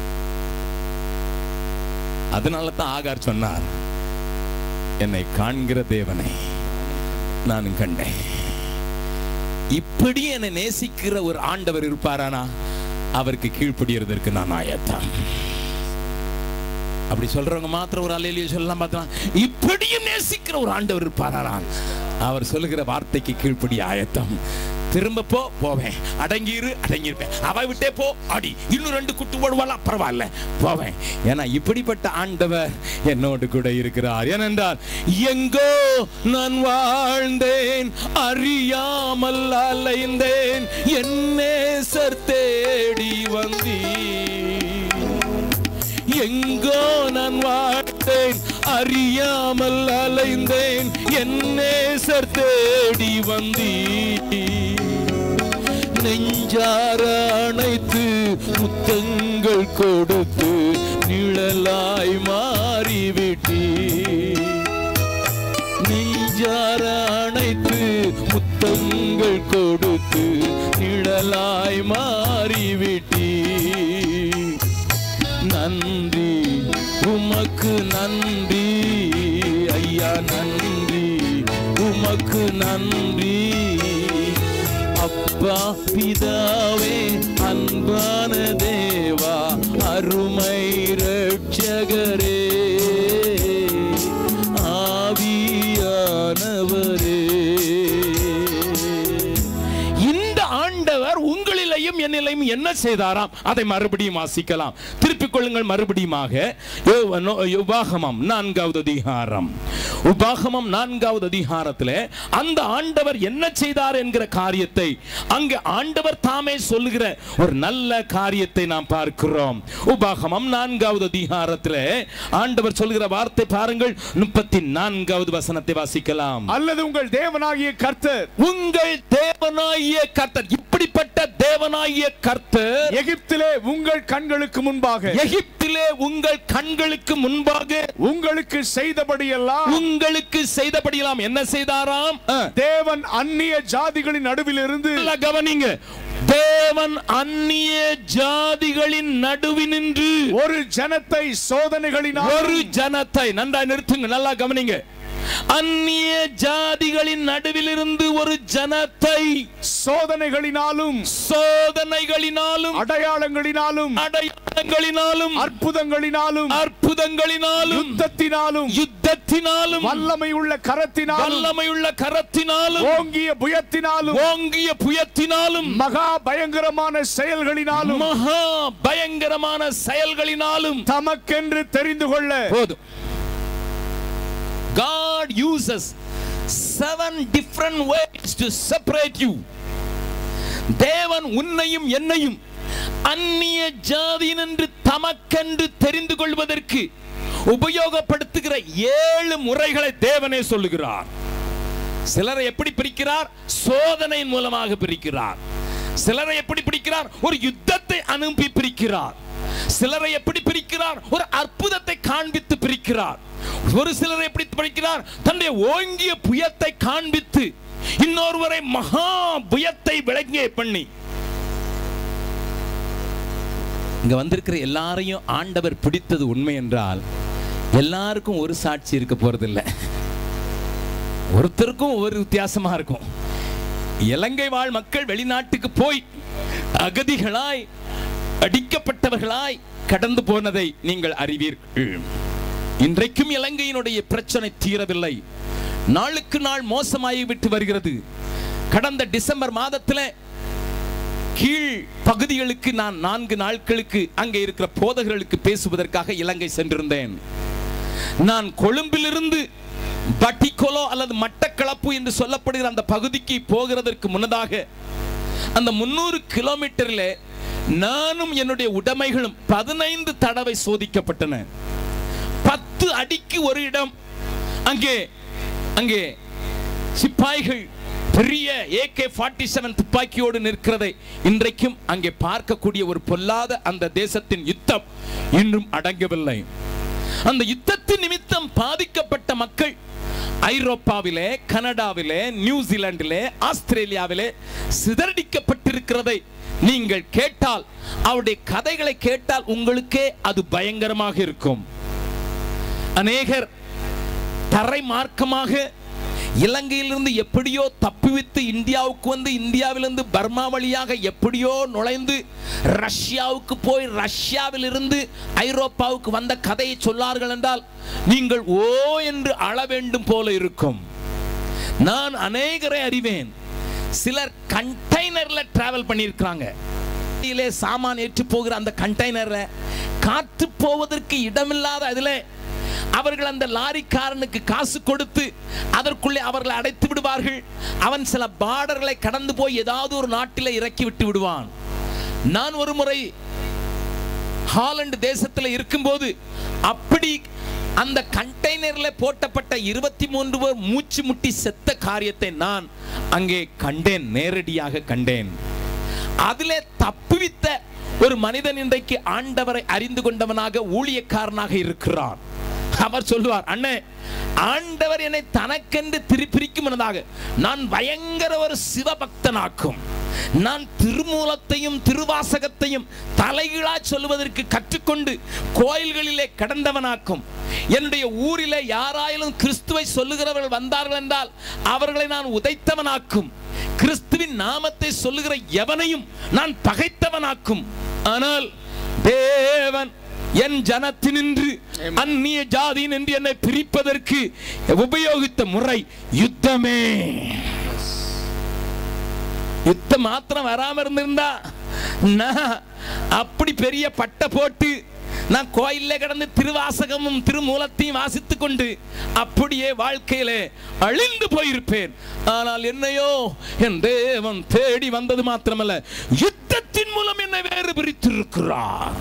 அதனால தான் ஆகார் சொன்னார் என்னை காண்கிற தேவனை நான் கண்டேன் இப்படி என்னை நேசிக்கிற ஒரு ஆண்டவர் இருப்பாரானா அவருக்கு கீழ்ப்படியறதற்கு நான் ஆயத்தான் அப்படி சொல்றவங்க மாத்திரம் ஒரு அலையிலேயே சொல்லலாம் பார்த்தா இப்படியும் நேசிக்கிற ஒரு ஆண்டவர் இருப்பாரானால் அவர் சொல்லுகிற வார்த்தைக்கு கீழ்ப்படி ஆயத்தம் திரும்ப போ போவேன் அடங்கியிரு அடங்கியிருப்பேன் அவ விட்டே போ அடி இன்னும் ரெண்டு குட்டு போடுவாலாம் பரவாயில்ல போவேன் ஏன்னா இப்படிப்பட்ட ஆண்டவர் என்னோடு கூட இருக்கிறார் ஏனென்றால் எங்கோ நான் வாழ்ந்தேன் அறியாமல் அலைந்தேன் என் நேசர் தேடி வந்தீர் எங்கோ நான் வாழ்ந்தேன் அறியாமல் அலைந்தேன் என் நேசர் தேடி வந்தீ நெஞ்சார அணைத்து முத்தங்கள் கொடுத்து நிழலாய் மாறிவிட்டீ நெஞ்சார அணைத்து முத்தங்கள் கொடுத்து நிழலாய் மாறிவிட்டீ நன்றி உமக்கு நன்றி ஐயா நன்றி உமக்கு நன்றி அப்பா பிதாவே அன்பான தேவா அருமை ரட்சகரே ஆவியானவரே இந்த ஆண்டவர் உங்களிலையும் என்னிலையும் என்ன செய்தாராம் அதை மறுபடியும் வாசிக்கலாம் திருப்பிக் கொள்ளுங்கள் மறுபடியுமாக யோ- நோ- உபாகமம் நான்காவது அதிகாரம் உபாகமம் நான்காவது அதிகாரத்தில் அந்த ஆண்டவர் என்ன செய்தார் என்கிற காரியத்தை அங்கு ஆண்டவர் தாமே சொல்லுகிற ஒரு நல்ல காரியத்தை நாம் பார்க்கிறோம் உபாகமம் நான்காவது அதிகாரத்தில் ஆண்டவர் சொல்லுகிற வார்த்தை பாருங்கள் முப்பத்தி நான்காவது வசனத்தை வாசிக்கலாம் அல்லது உங்கள் தேவனாகிய கர்த்தர் உங்கள் தேவனாகிய கர்த்தர் இப்படிப்பட்ட தேவனாகிய கர்த்தர் எகிப்திலே உங்கள் கண்களுக்கு முன்பாக எகிப்திலே உங்கள் கண்களுக்கு முன்பாக உங்களுக்கு செய்தபடியெல்லாம் உங்களுக்கு செய்தபடியெல்லாம் என்ன செய்தாராம் ஆ, தேவன் அந்நிய ஜாதிகளின் நடுவிலிருந்து நல்லா கவனிங்க தேவன் அந்நிய ஜாதிகளின் நடுவினின்று ஒரு ஜனத்தை சோதனைகளினால் ஒரு ஜனத்தை நன்றா நிறுத்துங்க நல்லா கவனிங்க அந்நிய ஜாதிகளின் நடுவிலிருந்து ஒரு ஜனத்தை சோதனைகளினாலும் சோதனைகளினாலும் அடையாளங்களினாலும் அடையாளங்களினாலும் அற்புதங்களினாலும் அற்புதங்களினாலும் யுத்தத்தினாலும் யுத்தத்தினாலும் வல்லமை உள்ள கரத்தினாலும் வல்லமையுள்ள கரத்தினாலும் ஓங்கிய புயத்தினாலும் ஓங்கிய புயத்தினாலும் மகா பயங்கரமான செயல்களினாலும் மகா பயங்கரமான செயல்களினாலும் தமக்கென்று தெரிந்து கொள்ள போதும் God uses seven different ways to separate you தேவன் உன்னையும் என்னையும் அந்நிய ஜாதியின் என்று தமக்கென்று தெரிந்து கொள்வதற்கு உபயோகப்படுத்துகிற ஏழு முறைகளை தேவனே சொல்லுகிறார் சிலரை எப்படி பிரிக்கிறார் சோதனையின் மூலமாக பிரிக்கிறார் சிலரை எப்படி பிரிக்கிறார் ஒரு யுத்தத்தை அனுப்பி பிரிக்கிறார் சிலரை எப்படி பிரிக்கிறார் ஒரு அற்புதத்தை காண்பித்து பிரிக்கிறார் ஒரு சிலரை எப்படி பிரிக்கிறார் தன்னுடைய ஓங்கிய புயத்தை காண்பித்து இன்னொருவரை மகா புயத்தை விளங்கிய பண்ணி இங்க வந்திருக்கிற எல்லாரையும் ஆண்டவர் பிடித்தது உண்மை என்றால் எல்லாருக்கும் ஒரு சாட்சி இருக்க போறதில்லை ஒருத்தருக்கும் ஒவ்வொரு வித்தியாசமா இருக்கும் இலங்கை வாழ் மக்கள் வெளிநாட்டுக்கு போய் அகதிகளாய் அடிக்கப்பட்டவர்களாய் கடந்து போனதை நீங்கள் அறிவீர்கள் இன்றைக்கும் இலங்கையினுடைய பிரச்சனை தீரவில்லை நாளுக்கு நாள் மோசமாகி விட்டு வருகிறது கடந்த டிசம்பர் மாதத்தில் கீழ் பகுதிகளுக்கு நான் நான்கு நாட்களுக்கு அங்கே இருக்கிற போதகர்களுக்கு பேசுவதற்காக இலங்கை சென்றிருந்தேன் நான் கொழும்பிலிருந்து பட்டிக்கோலோ அல்லது மட்டக்களப்பு என்று சொல்லப்படுகிற அந்த பகுதிக்கு போகிறதற்கு முன்னதாக அந்த முன்னூறு கிலோமீட்டரில் நானும் என்னுடைய உடைமைகளும் பதினைந்து தடவை சோதிக்கப்பட்டன பத்து அடிக்கு ஒரு இடம் அங்கே அங்கே சிப்பாய்கள் பெரிய ஏகே ஃபார்ட்டி செவன் துப்பாக்கியோடு நிற்கிறதை இன்றைக்கும் அங்கே பார்க்கக்கூடிய ஒரு பொல்லாத அந்த தேசத்தின் யுத்தம் இன்னும் அடங்கவில்லை அந்த யுத்தத்தின் நிமித்தம் பாதிக்கப்பட்ட மக்கள் ஐரோப்பாவிலே கனடாவிலே நியூசிலாந்திலே ஆஸ்திரேலியாவிலே சிதறடிக்கப்பட்டிருக்கிறதை நீங்கள் கேட்டால் அவருடைய கதைகளை கேட்டால் உங்களுக்கே அது பயங்கரமாக இருக்கும் அநேகர் தரை மார்க்கமாக இலங்கையிலிருந்து எப்படியோ தப்பிவித்து இந்தியாவுக்கு வந்து இந்தியாவிலிருந்து பர்மா வழியாக எப்படியோ நுழைந்து ரஷ்யாவுக்கு போய் ரஷ்யாவிலிருந்து ஐரோப்பாவுக்கு வந்த கதையை சொல்லார்கள் என்றால் நீங்கள் ஓ என்று அழ வேண்டும் போல இருக்கும் நான் அநேகரை அறிவேன் சிலர் கண்டெய்னர்ல டிராவல் பண்ணியிருக்கிறாங்க வண்டியிலே சாமான் ஏற்றி போகிற அந்த கண்டெய்னர்ல காத்து போவதற்கு இடமில்லாத அதில் அவர்கள் அந்த லாரிக்காரனுக்கு காசு கொடுத்து அதற்குள்ளே அவர்களை அடைத்து விடுவார்கள் அவன் சில பார்டர்களை கடந்து போய் ஏதாவது ஒரு நாட்டில் இறக்கி விட்டு விடுவான் நான் ஒரு முறை ஹாலந்து தேசத்தில் இருக்கும்போது அப்படி அந்த கண்டெய்னர்ல போட்டப்பட்ட இருபத்தி மூன்று பேர் மூச்சு முட்டி செத்த காரியத்தை நான் அங்கே கண்டேன் நேரடியாக கண்டேன் அதிலே தப்புவித்த ஒரு மனிதன் இன்றைக்கு ஆண்டவரை அறிந்து கொண்டவனாக ஊழியக்காரனாக இருக்கிறான் அவர் சொல்லுவார் அண்ணே ஆண்டவர் என்னை தனக்கென்று திருப்பிரிக்கும் என்பதாக நான் பயங்கர ஒரு சிவபக்தனாக்கும் நான் திருமூலத்தையும் திருவாசகத்தையும் தலைகீழா சொல்லுவதற்கு கற்றுக்கொண்டு கோயில்களிலே கடந்தவனாக்கும் என்னுடைய ஊரிலே யாராயிலும் கிறிஸ்துவை சொல்லுகிறவர்கள் வந்தார்கள் என்றால் அவர்களை நான் உதைத்தவனாக்கும் கிறிஸ்துவின் நாமத்தை சொல்லுகிற எவனையும் நான் பகைத்தவனாக்கும் ஆனால் தேவன் என் ஜனத்தினின்று அந்நிய ஜாதியின் என்று என்னை பிரிப்பதற்கு உபயோகித்த முறை யுத்தமே யுத்தம் மாத்திரம் வராம இருந்திருந்தா நான் அப்படி பெரிய பட்டை போட்டு நான் கோயில்ல கிடந்து திருவாசகமும் திருமூலத்தையும் வாசித்துக் கொண்டு அப்படியே வாழ்க்கையிலே அழிந்து போயிருப்பேன் ஆனால் என்னையோ என் தேவன் தேடி வந்தது மாத்திரமல்ல யுத்தத்தின் மூலம் என்னை வேறு பிரித்திருக்கிறார்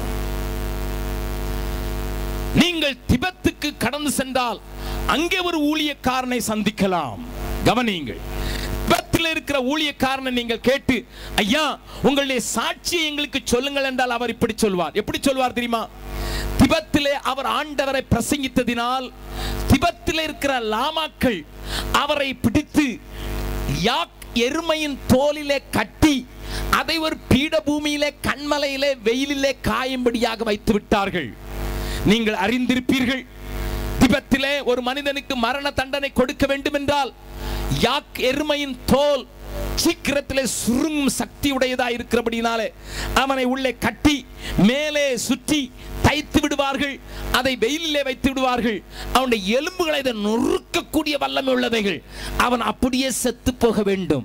நீங்கள் திபெத்துக்கு கடந்து சென்றால் அங்கே ஒரு ஊழியக்காரனை சந்திக்கலாம் கவனியுங்கள் திபெத்தில் இருக்கிற ஊழியக்காரனை நீங்கள் கேட்டு ஐயா உங்களுடைய சாட்சியை எங்களுக்கு சொல்லுங்கள் என்றால் அவர் இப்படி சொல்வார் எப்படி சொல்வார் தெரியுமா திபெத்திலே அவர் ஆண்டவரை பிரசங்கித்ததினால் திபெத்தில் இருக்கிற லாமாக்கள் அவரை பிடித்து யாக் எருமையின் தோலிலே கட்டி அதை ஒரு பீடபூமியிலே கண்மலையிலே வெயிலிலே காயும்படியாக வைத்து விட்டார்கள் நீங்கள் அறிந்திருப்பீர்கள் திபெத்திலே ஒரு மனிதனுக்கு மரண தண்டனை கொடுக்க வேண்டும் என்றால் யாக் எருமையின் தோல் சீக்கிரத்திலே சுருங்கும் சக்தி உடையதா இருக்கிறபடினாலே அவனை உள்ளே கட்டி மேலே சுற்றி தைத்து விடுவார்கள் அதை வெயிலிலே வைத்து விடுவார்கள் அவனுடைய எலும்புகளை இதை நொறுக்கக்கூடிய வல்லமை உள்ளவைகள் அவன் அப்படியே செத்து போக வேண்டும்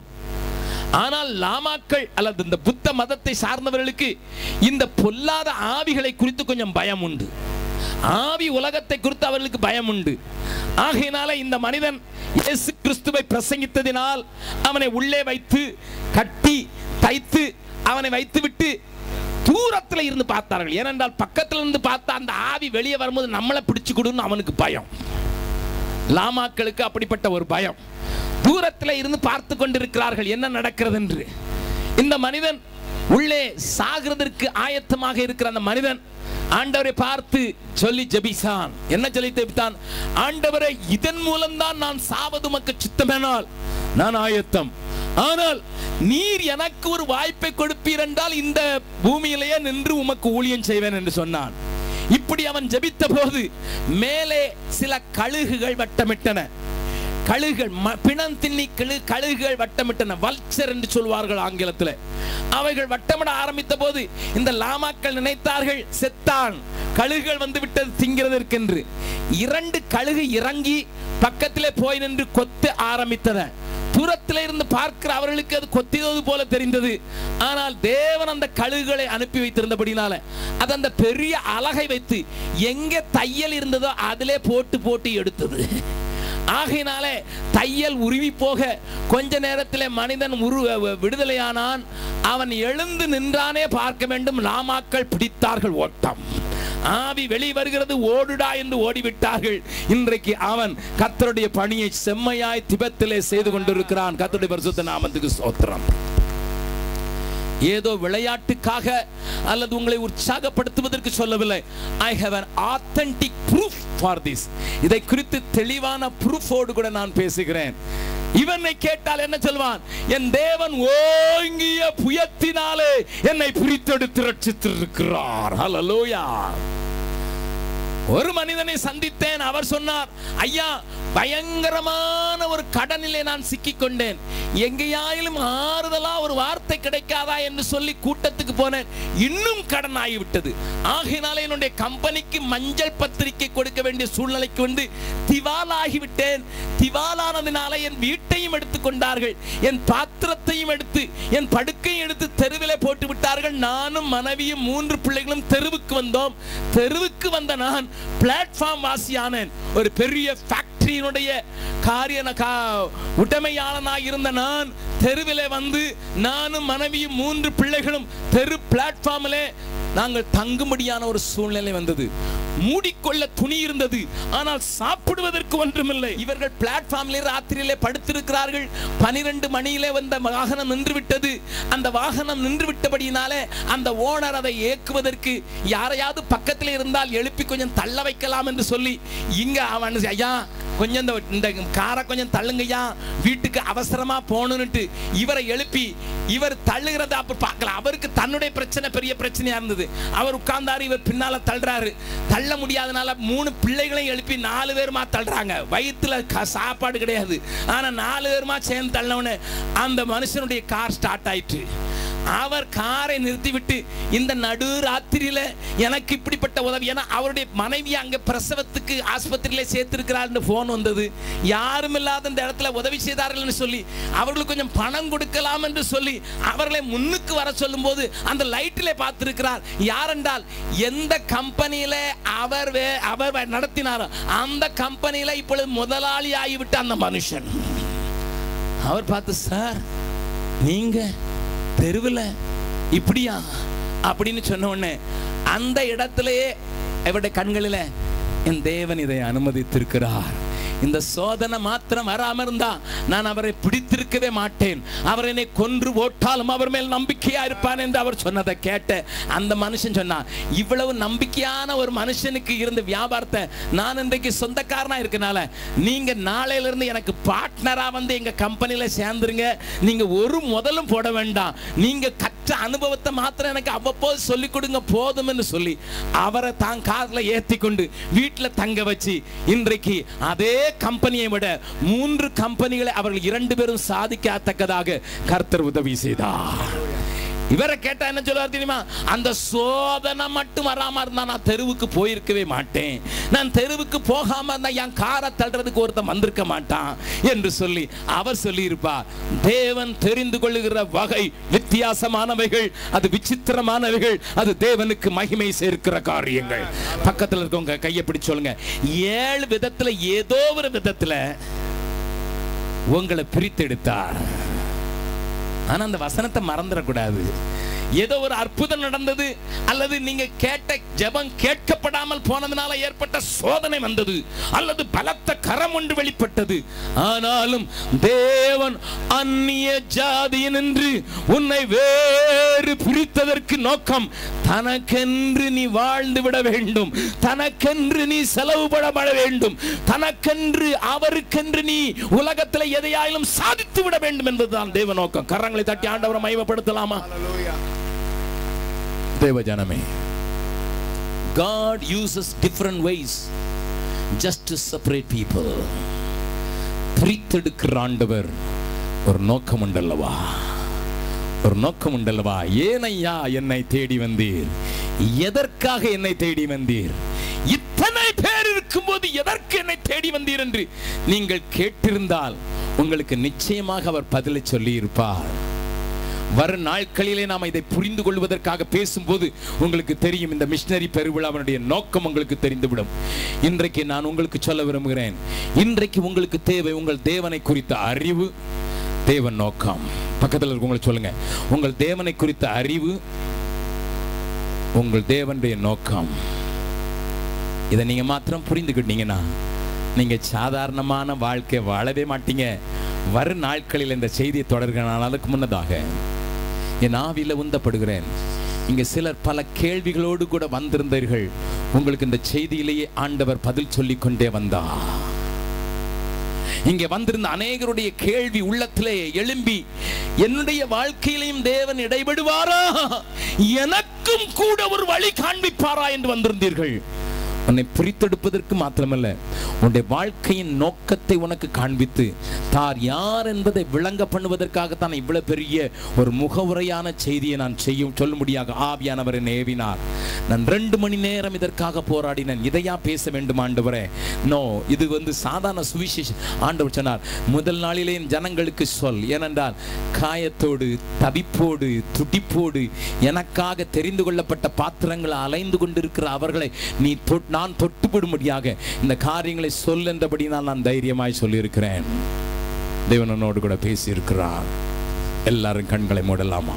ஆனால் லாமாக்கள் அல்லது இந்த புத்த மதத்தை சார்ந்தவர்களுக்கு இந்த பொல்லாத ஆவிகளை குறித்து கொஞ்சம் பயம் உண்டு ஆவி உலகத்தை குறித்து அவர்களுக்கு பயம் உண்டு ஆகையினால இந்த மனிதன் இயேசு கிறிஸ்துவை பிரசங்கித்ததினால் அவனை உள்ளே வைத்து கட்டி தைத்து அவனை வைத்துவிட்டு தூரத்தில் இருந்து பார்த்தார்கள் ஏனென்றால் பக்கத்தில் இருந்து பார்த்தா அந்த ஆவி வெளியே வரும்போது நம்மளை பிடிச்சு கொடுன்னு அவனுக்கு பயம் லாமாக்களுக்கு அப்படிப்பட்ட ஒரு பயம் தூரத்தில் இருந்து பார்த்து கொண்டிருக்கிறார்கள் என்ன நடக்கிறது என்று இந்த மனிதன் உள்ளே சாகிறதற்கு ஆயத்தமாக இருக்கிற அந்த மனிதன் ஆண்டவரை பார்த்து சொல்லி ஜெபிசான் என்ன சொல்லி ஜெபித்தான் ஆண்டவரை இதன் மூலம்தான் நான் சாவது உமக்கு சித்தமேனால் நான் ஆயத்தம் ஆனால் நீர் எனக்கு ஒரு வாய்ப்பை கொடுப்பீர் என்றால் இந்த பூமியிலேயே நின்று உமக்கு ஊழியம் செய்வேன் என்று சொன்னான் இப்படி அவன் ஜெபித்த போது மேலே சில கழுகுகள் வட்டமிட்டன கழுகுகள் ம- பிணம் தின்னி கழு கழுகுகள் வட்டமிட்டன வல்ச்சர் என்று சொல்வார்கள் ஆங்கிலத்தில் அவைகள் வட்டமிட ஆரம்பித்த போது இந்த லாமாக்கள் நினைத்தார்கள் செத்தான் கழுகுகள் வந்து விட்டது திங்கிறதற்கென்று இரண்டு கழுகு இறங்கி பக்கத்திலே போய் நின்று கொத்த ஆரம்பித்தன தூரத்தில் இருந்து பார்க்கிற அவர்களுக்கு அது கொத்தியது போல தெரிந்தது ஆனால் தேவன் அந்த கழுகுகளை அனுப்பி வைத்திருந்தபடினால அது அந்த பெரிய அலகை வைத்து எங்க தையல் இருந்ததோ அதிலே போட்டு போட்டு எடுத்தது ஆகையினாலே தையல் உருவி போக கொஞ்ச நேரத்தில் மனிதன் உரு விடுதலையானான் அவன் எழுந்து நின்றானே பார்க்க வேண்டும் லாமாக்கள் பிடித்தார்கள் ஓட்டம் ஆவி வெளி வருகிறது ஓடுடா என்று ஓடிவிட்டார்கள் இன்றைக்கு அவன் கத்தருடைய பணியை செம்மையாய் திபத்திலே செய்து கொண்டிருக்கிறான் கத்தருடைய பரிசுத்த நாமத்துக்கு ஸ்தோத்திரம் ஏதோ விளையாட்டுக்காக அல்லது உங்களை உற்சாகப்படுத்துவதற்கு சொல்லவில்லை I have an authentic proof for this இதை குறித்து தெளிவான ப்ரூஃபோடு கூட நான் பேசுகிறேன் இவனை கேட்டால் என்ன சொல்வான் என் தேவன் ஓங்கிய புயத்தினாலே என்னை பிரித்தெடுத்து ரட்சித்திருக்கிறார் ஹalleluya ஒரு மனிதனை சந்தித்தேன் அவர் சொன்னார் ஐயா பயங்கரமான ஒரு கடனிலே நான் சிக்கிக் கொண்டேன் எங்கேயாயிலும் ஆறுதலா ஒரு வார்த்தை கிடைக்காதா என்று சொல்லி கூட்டத்துக்கு போனேன் இன்னும் கடன் ஆகிவிட்டது ஆகையினால என்னுடைய கம்பெனிக்கு மஞ்சள் பத்திரிகை கொடுக்க வேண்டிய சூழ்நிலைக்கு வந்து திவாலாகிவிட்டேன் திவாலானதினால என் வீட்டையும் எடுத்துக் கொண்டார்கள் என் பாத்திரத்தையும் எடுத்து என் படுக்கையும் எடுத்து தெருவிலே போட்டு விட்டார்கள் நானும் மனைவியும் மூன்று பிள்ளைகளும் தெருவுக்கு வந்தோம் தெருவுக்கு வந்த நான் பிளாட்ஃபார்ம் வாசியானேன் ஒரு பெரிய ஃபேக்டரியினுடைய காரிய கா- உடைமையாளனாக இருந்த நான் தெருவிலே வந்து நானும் மனைவியும் மூன்று பிள்ளைகளும் தெரு பிளாட்ஃபார்மிலே நாங்கள் தங்கும்படியான ஒரு சூழ்நிலை வந்தது மூடிக்கொள்ள துணி இருந்தது ஆனால் சாப்பிடுவதற்கு ஒன்றுமில்லை இவர்கள் பிளாட்ஃபார்ம்ல ராத்திரியிலே படுத்திருக்கிறார்கள் பனிரெண்டு மணியிலே வந்த வாகனம் நின்று விட்டது அந்த வாகனம் நின்று விட்டபடியினாலே அந்த ஓனர் அதை இயக்குவதற்கு யாரையாவது பக்கத்தில் இருந்தால் எழுப்பி கொஞ்சம் தள்ள வைக்கலாம் என்று சொல்லி இங்க அவன் ஐயா கொஞ்சம் இந்த இந்த காரை கொஞ்சம் தள்ளுங்கய்யா வீட்டுக்கு அவசரமா போகணும்னுட்டு இவரை எழுப்பி இவர் தள்ளுகிறத அப்ப பார்க்கலாம் அவருக்கு தன்னுடைய பிரச்சனை பெரிய பிரச்சனையா இருந்தது அவர் உட்கார்ந்தாரு இவர் பின்னால தள்ளுறாரு தள்ள முடியாதனால மூணு பிள்ளைகளையும் எழுப்பி நாலு பேருமா தள்ளுறாங்க வயிற்றுல க- சாப்பாடு கிடையாது ஆனா நாலு பேருமா சேர்ந்து தள்ளவனே அந்த மனுஷனுடைய கார் ஸ்டார்ட் ஆயிட்டு அவர் காரை நிறுத்திவிட்டு இந்த நடு ராத்திரியில எனக்கு இப்படிப்பட்ட உதவி ஏன்னா அவருடைய மனைவி அங்க பிரசவத்துக்கு ஆஸ்பத்திரியில சேர்த்திருக்கிறார்னு போன் வந்தது யாரும் இல்லாத இந்த இடத்துல உதவி செய்தார்கள்னு சொல்லி அவர்களுக்கு கொஞ்சம் பணம் கொடுக்கலாம் என்று சொல்லி அவர்களை முன்னுக்கு வர சொல்லும்போது அந்த லைட்டிலே பார்த்திருக்கிறார் யாரென்றால் எந்த கம்பெனியில அவர் வே- அவர் நடத்தினாரோ அந்த கம்பெனியில இப்பொழுது முதலாளி ஆகிவிட்ட அந்த மனுஷன் அவர் பார்த்து சார் நீங்க தெருவில் இப்படியா அப்படின்னு சொன்ன உடனே அந்த இடத்திலேயே அவருடைய கண்களில் என் தேவன் இதை அனுமதித்திருக்கிறார் இந்த சோதனை மாத்திரம் வராம இருந்தா நான் அவரை பிடித்திருக்கவே மாட்டேன் அவர் என்னை கொன்று ஓட்டாலும் அவர் மேல் நம்பிக்கையா இருப்பான் என்று அவர் சொன்னதை கேட்ட அந்த மனுஷன் சொன்னான் இவ்வளவு நம்பிக்கையான ஒரு மனுஷனுக்கு இருந்த வியாபாரத்தை நான் இன்றைக்கு சொந்தக்காரனா இருக்கனால நீங்க நாளையில இருந்து எனக்கு பார்ட்னரா வந்து எங்க கம்பெனில சேர்ந்துருங்க நீங்க ஒரு முதலும் போட வேண்டாம் நீங்க கத்த பெற்ற அனுபவத்தை மாத்திரம் எனக்கு அவ்வப்போது சொல்லிக் கொடுங்க போதும்னு சொல்லி அவரை தான் கார்ல ஏத்தி கொண்டு வீட்டுல தங்க வச்சு இன்றைக்கு அதே கம்பெனியை விட மூன்று கம்பெனிகளை அவர்கள் இரண்டு பேரும் சாதிக்கத்தக்கதாக கர்த்தர் உதவி செய்தார் இவரை கேட்டா என்ன சொல்லுவார் தெரியுமா அந்த சோதனை மட்டும் வராம இருந்தா நான் தெருவுக்கு போயிருக்கவே மாட்டேன் நான் தெருவுக்கு போகாம இருந்தா என் காரை தள்ளுறதுக்கு ஒருத்தன் வந்திருக்க மாட்டான் என்று சொல்லி அவர் சொல்லி இருப்பார் தேவன் தெரிந்து கொள்ளுகிற வகை வித்தியாசமானவைகள் அது விசித்திரமானவைகள் அது தேவனுக்கு மகிமை சேர்க்கிற காரியங்கள் பக்கத்துல இருக்கவங்க கையை பிடிச்சு சொல்லுங்க ஏழு விதத்துல ஏதோ ஒரு விதத்துல உங்களை பிரித்தெடுத்தார் ஆனா அந்த வசனத்தை மறந்துடக்கூடாது ஏதோ ஒரு அற்புதம் நடந்தது அல்லது நீங்க கேட்ட ஜெபம் கேட்கப்படாமல் போனதுனால ஏற்பட்ட சோதனை வந்தது அல்லது பலத்த கரம் ஒன்று வெளிப்பட்டது ஆனாலும் தேவன் அந்நிய ஜாதியின் என்று உன்னை வேறு பிரித்ததற்கு நோக்கம் தனக்கென்று நீ வாழ்ந்து விட வேண்டும் தனக்கென்று நீ செலவுபடப்பட வேண்டும் தனக்கென்று அவருக்கென்று நீ உலகத்தில் எதையாயிலும் சாதித்து விட வேண்டும் என்பதுதான் தேவ நோக்கம் கரங்களை தட்டி ஆண்டவரை மைவப்படுத்தலாமா தேவ ஜனமே God uses different ways just to separate people பிரித்தெடுக்கிற ஆண்டவர் ஒரு நோக்கம் உண்டல்லவா ஒரு நோக்கம் உண்டல்லவா ஏனையா என்னை தேடி வந்தீர் எதற்காக என்னை தேடி வந்தீர் இத்தனை பேர் இருக்கும்போது எதற்கு என்னை தேடி வந்தீர் என்று நீங்கள் கேட்டிருந்தால் உங்களுக்கு நிச்சயமாக அவர் பதிலை சொல்லி இருப்பார் வரும் நாட்களிலே நாம் இதை புரிந்து கொள்வதற்காக பேசும்போது உங்களுக்கு தெரியும் இந்த மிஷினரி பெருவிழாவினுடைய நோக்கம் உங்களுக்கு தெரிந்துவிடும் இன்றைக்கு நான் உங்களுக்கு சொல்ல விரும்புகிறேன் இன்றைக்கு உங்களுக்கு தேவை உங்கள் தேவனை குறித்த அறிவு தேவன் நோக்கம் பக்கத்தில் இருக்கவங்களை சொல்லுங்க உங்கள் தேவனை குறித்த அறிவு உங்கள் தேவனுடைய நோக்கம் இதை நீங்க மாத்திரம் புரிந்துக்கிட்டீங்கன்னா நீங்க சாதாரணமான வாழ்க்கை வாழவே மாட்டீங்க வரும் நாட்களில் இந்த செய்தியை தொடர்கிறனால அதுக்கு முன்னதாக என் ஆவியில உந்தப்படுகிறேன் இங்க சிலர் பல கேள்விகளோடு கூட வந்திருந்தீர்கள் உங்களுக்கு இந்த செய்தியிலேயே ஆண்டவர் பதில் சொல்லிக் கொண்டே வந்தார் இங்கே வந்திருந்த அநேகருடைய கேள்வி உள்ளத்திலே எழும்பி என்னுடைய வாழ்க்கையிலையும் தேவன் இடைபடுவாரா எனக்கும் கூட ஒரு வழி காண்பிப்பாரா என்று வந்திருந்தீர்கள் உன்னை பிரித்தெடுப்பதற்கு மாத்திரமல்ல உன்னுடைய வாழ்க்கையின் நோக்கத்தை உனக்கு காண்பித்து தார் யார் என்பதை விளங்க பண்ணுவதற்காகத்தான் இவ்வளவு பெரிய ஒரு முகவுரையான செய்தியை நான் செய்யும் சொல்லும்படியாக ஆவியானவரை ஏவினார் நான் ரெண்டு மணி நேரம் இதற்காக போராடினேன் இதையா பேச வேண்டும் ஆண்டவரே நோ இது வந்து சாதாரண சுவிசேஷம் ஆண்டவர் சொன்னார் முதல் நாளிலே என் ஜனங்களுக்கு சொல் ஏனென்றால் காயத்தோடு தவிப்போடு துடிப்போடு எனக்காக தெரிந்து கொள்ளப்பட்ட பாத்திரங்களை அலைந்து கொண்டிருக்கிற அவர்களை நீ தொட்- நான் தொட்டுவிடும்படியாக இந்த காரியங்களை சொல் என்றபடினால் நான் தைரியமாய் சொல்லியிருக்கிறேன் தேவனனோடு கூட பேசியிருக்கிறார் எல்லாரும் கண்களை மூடலாமா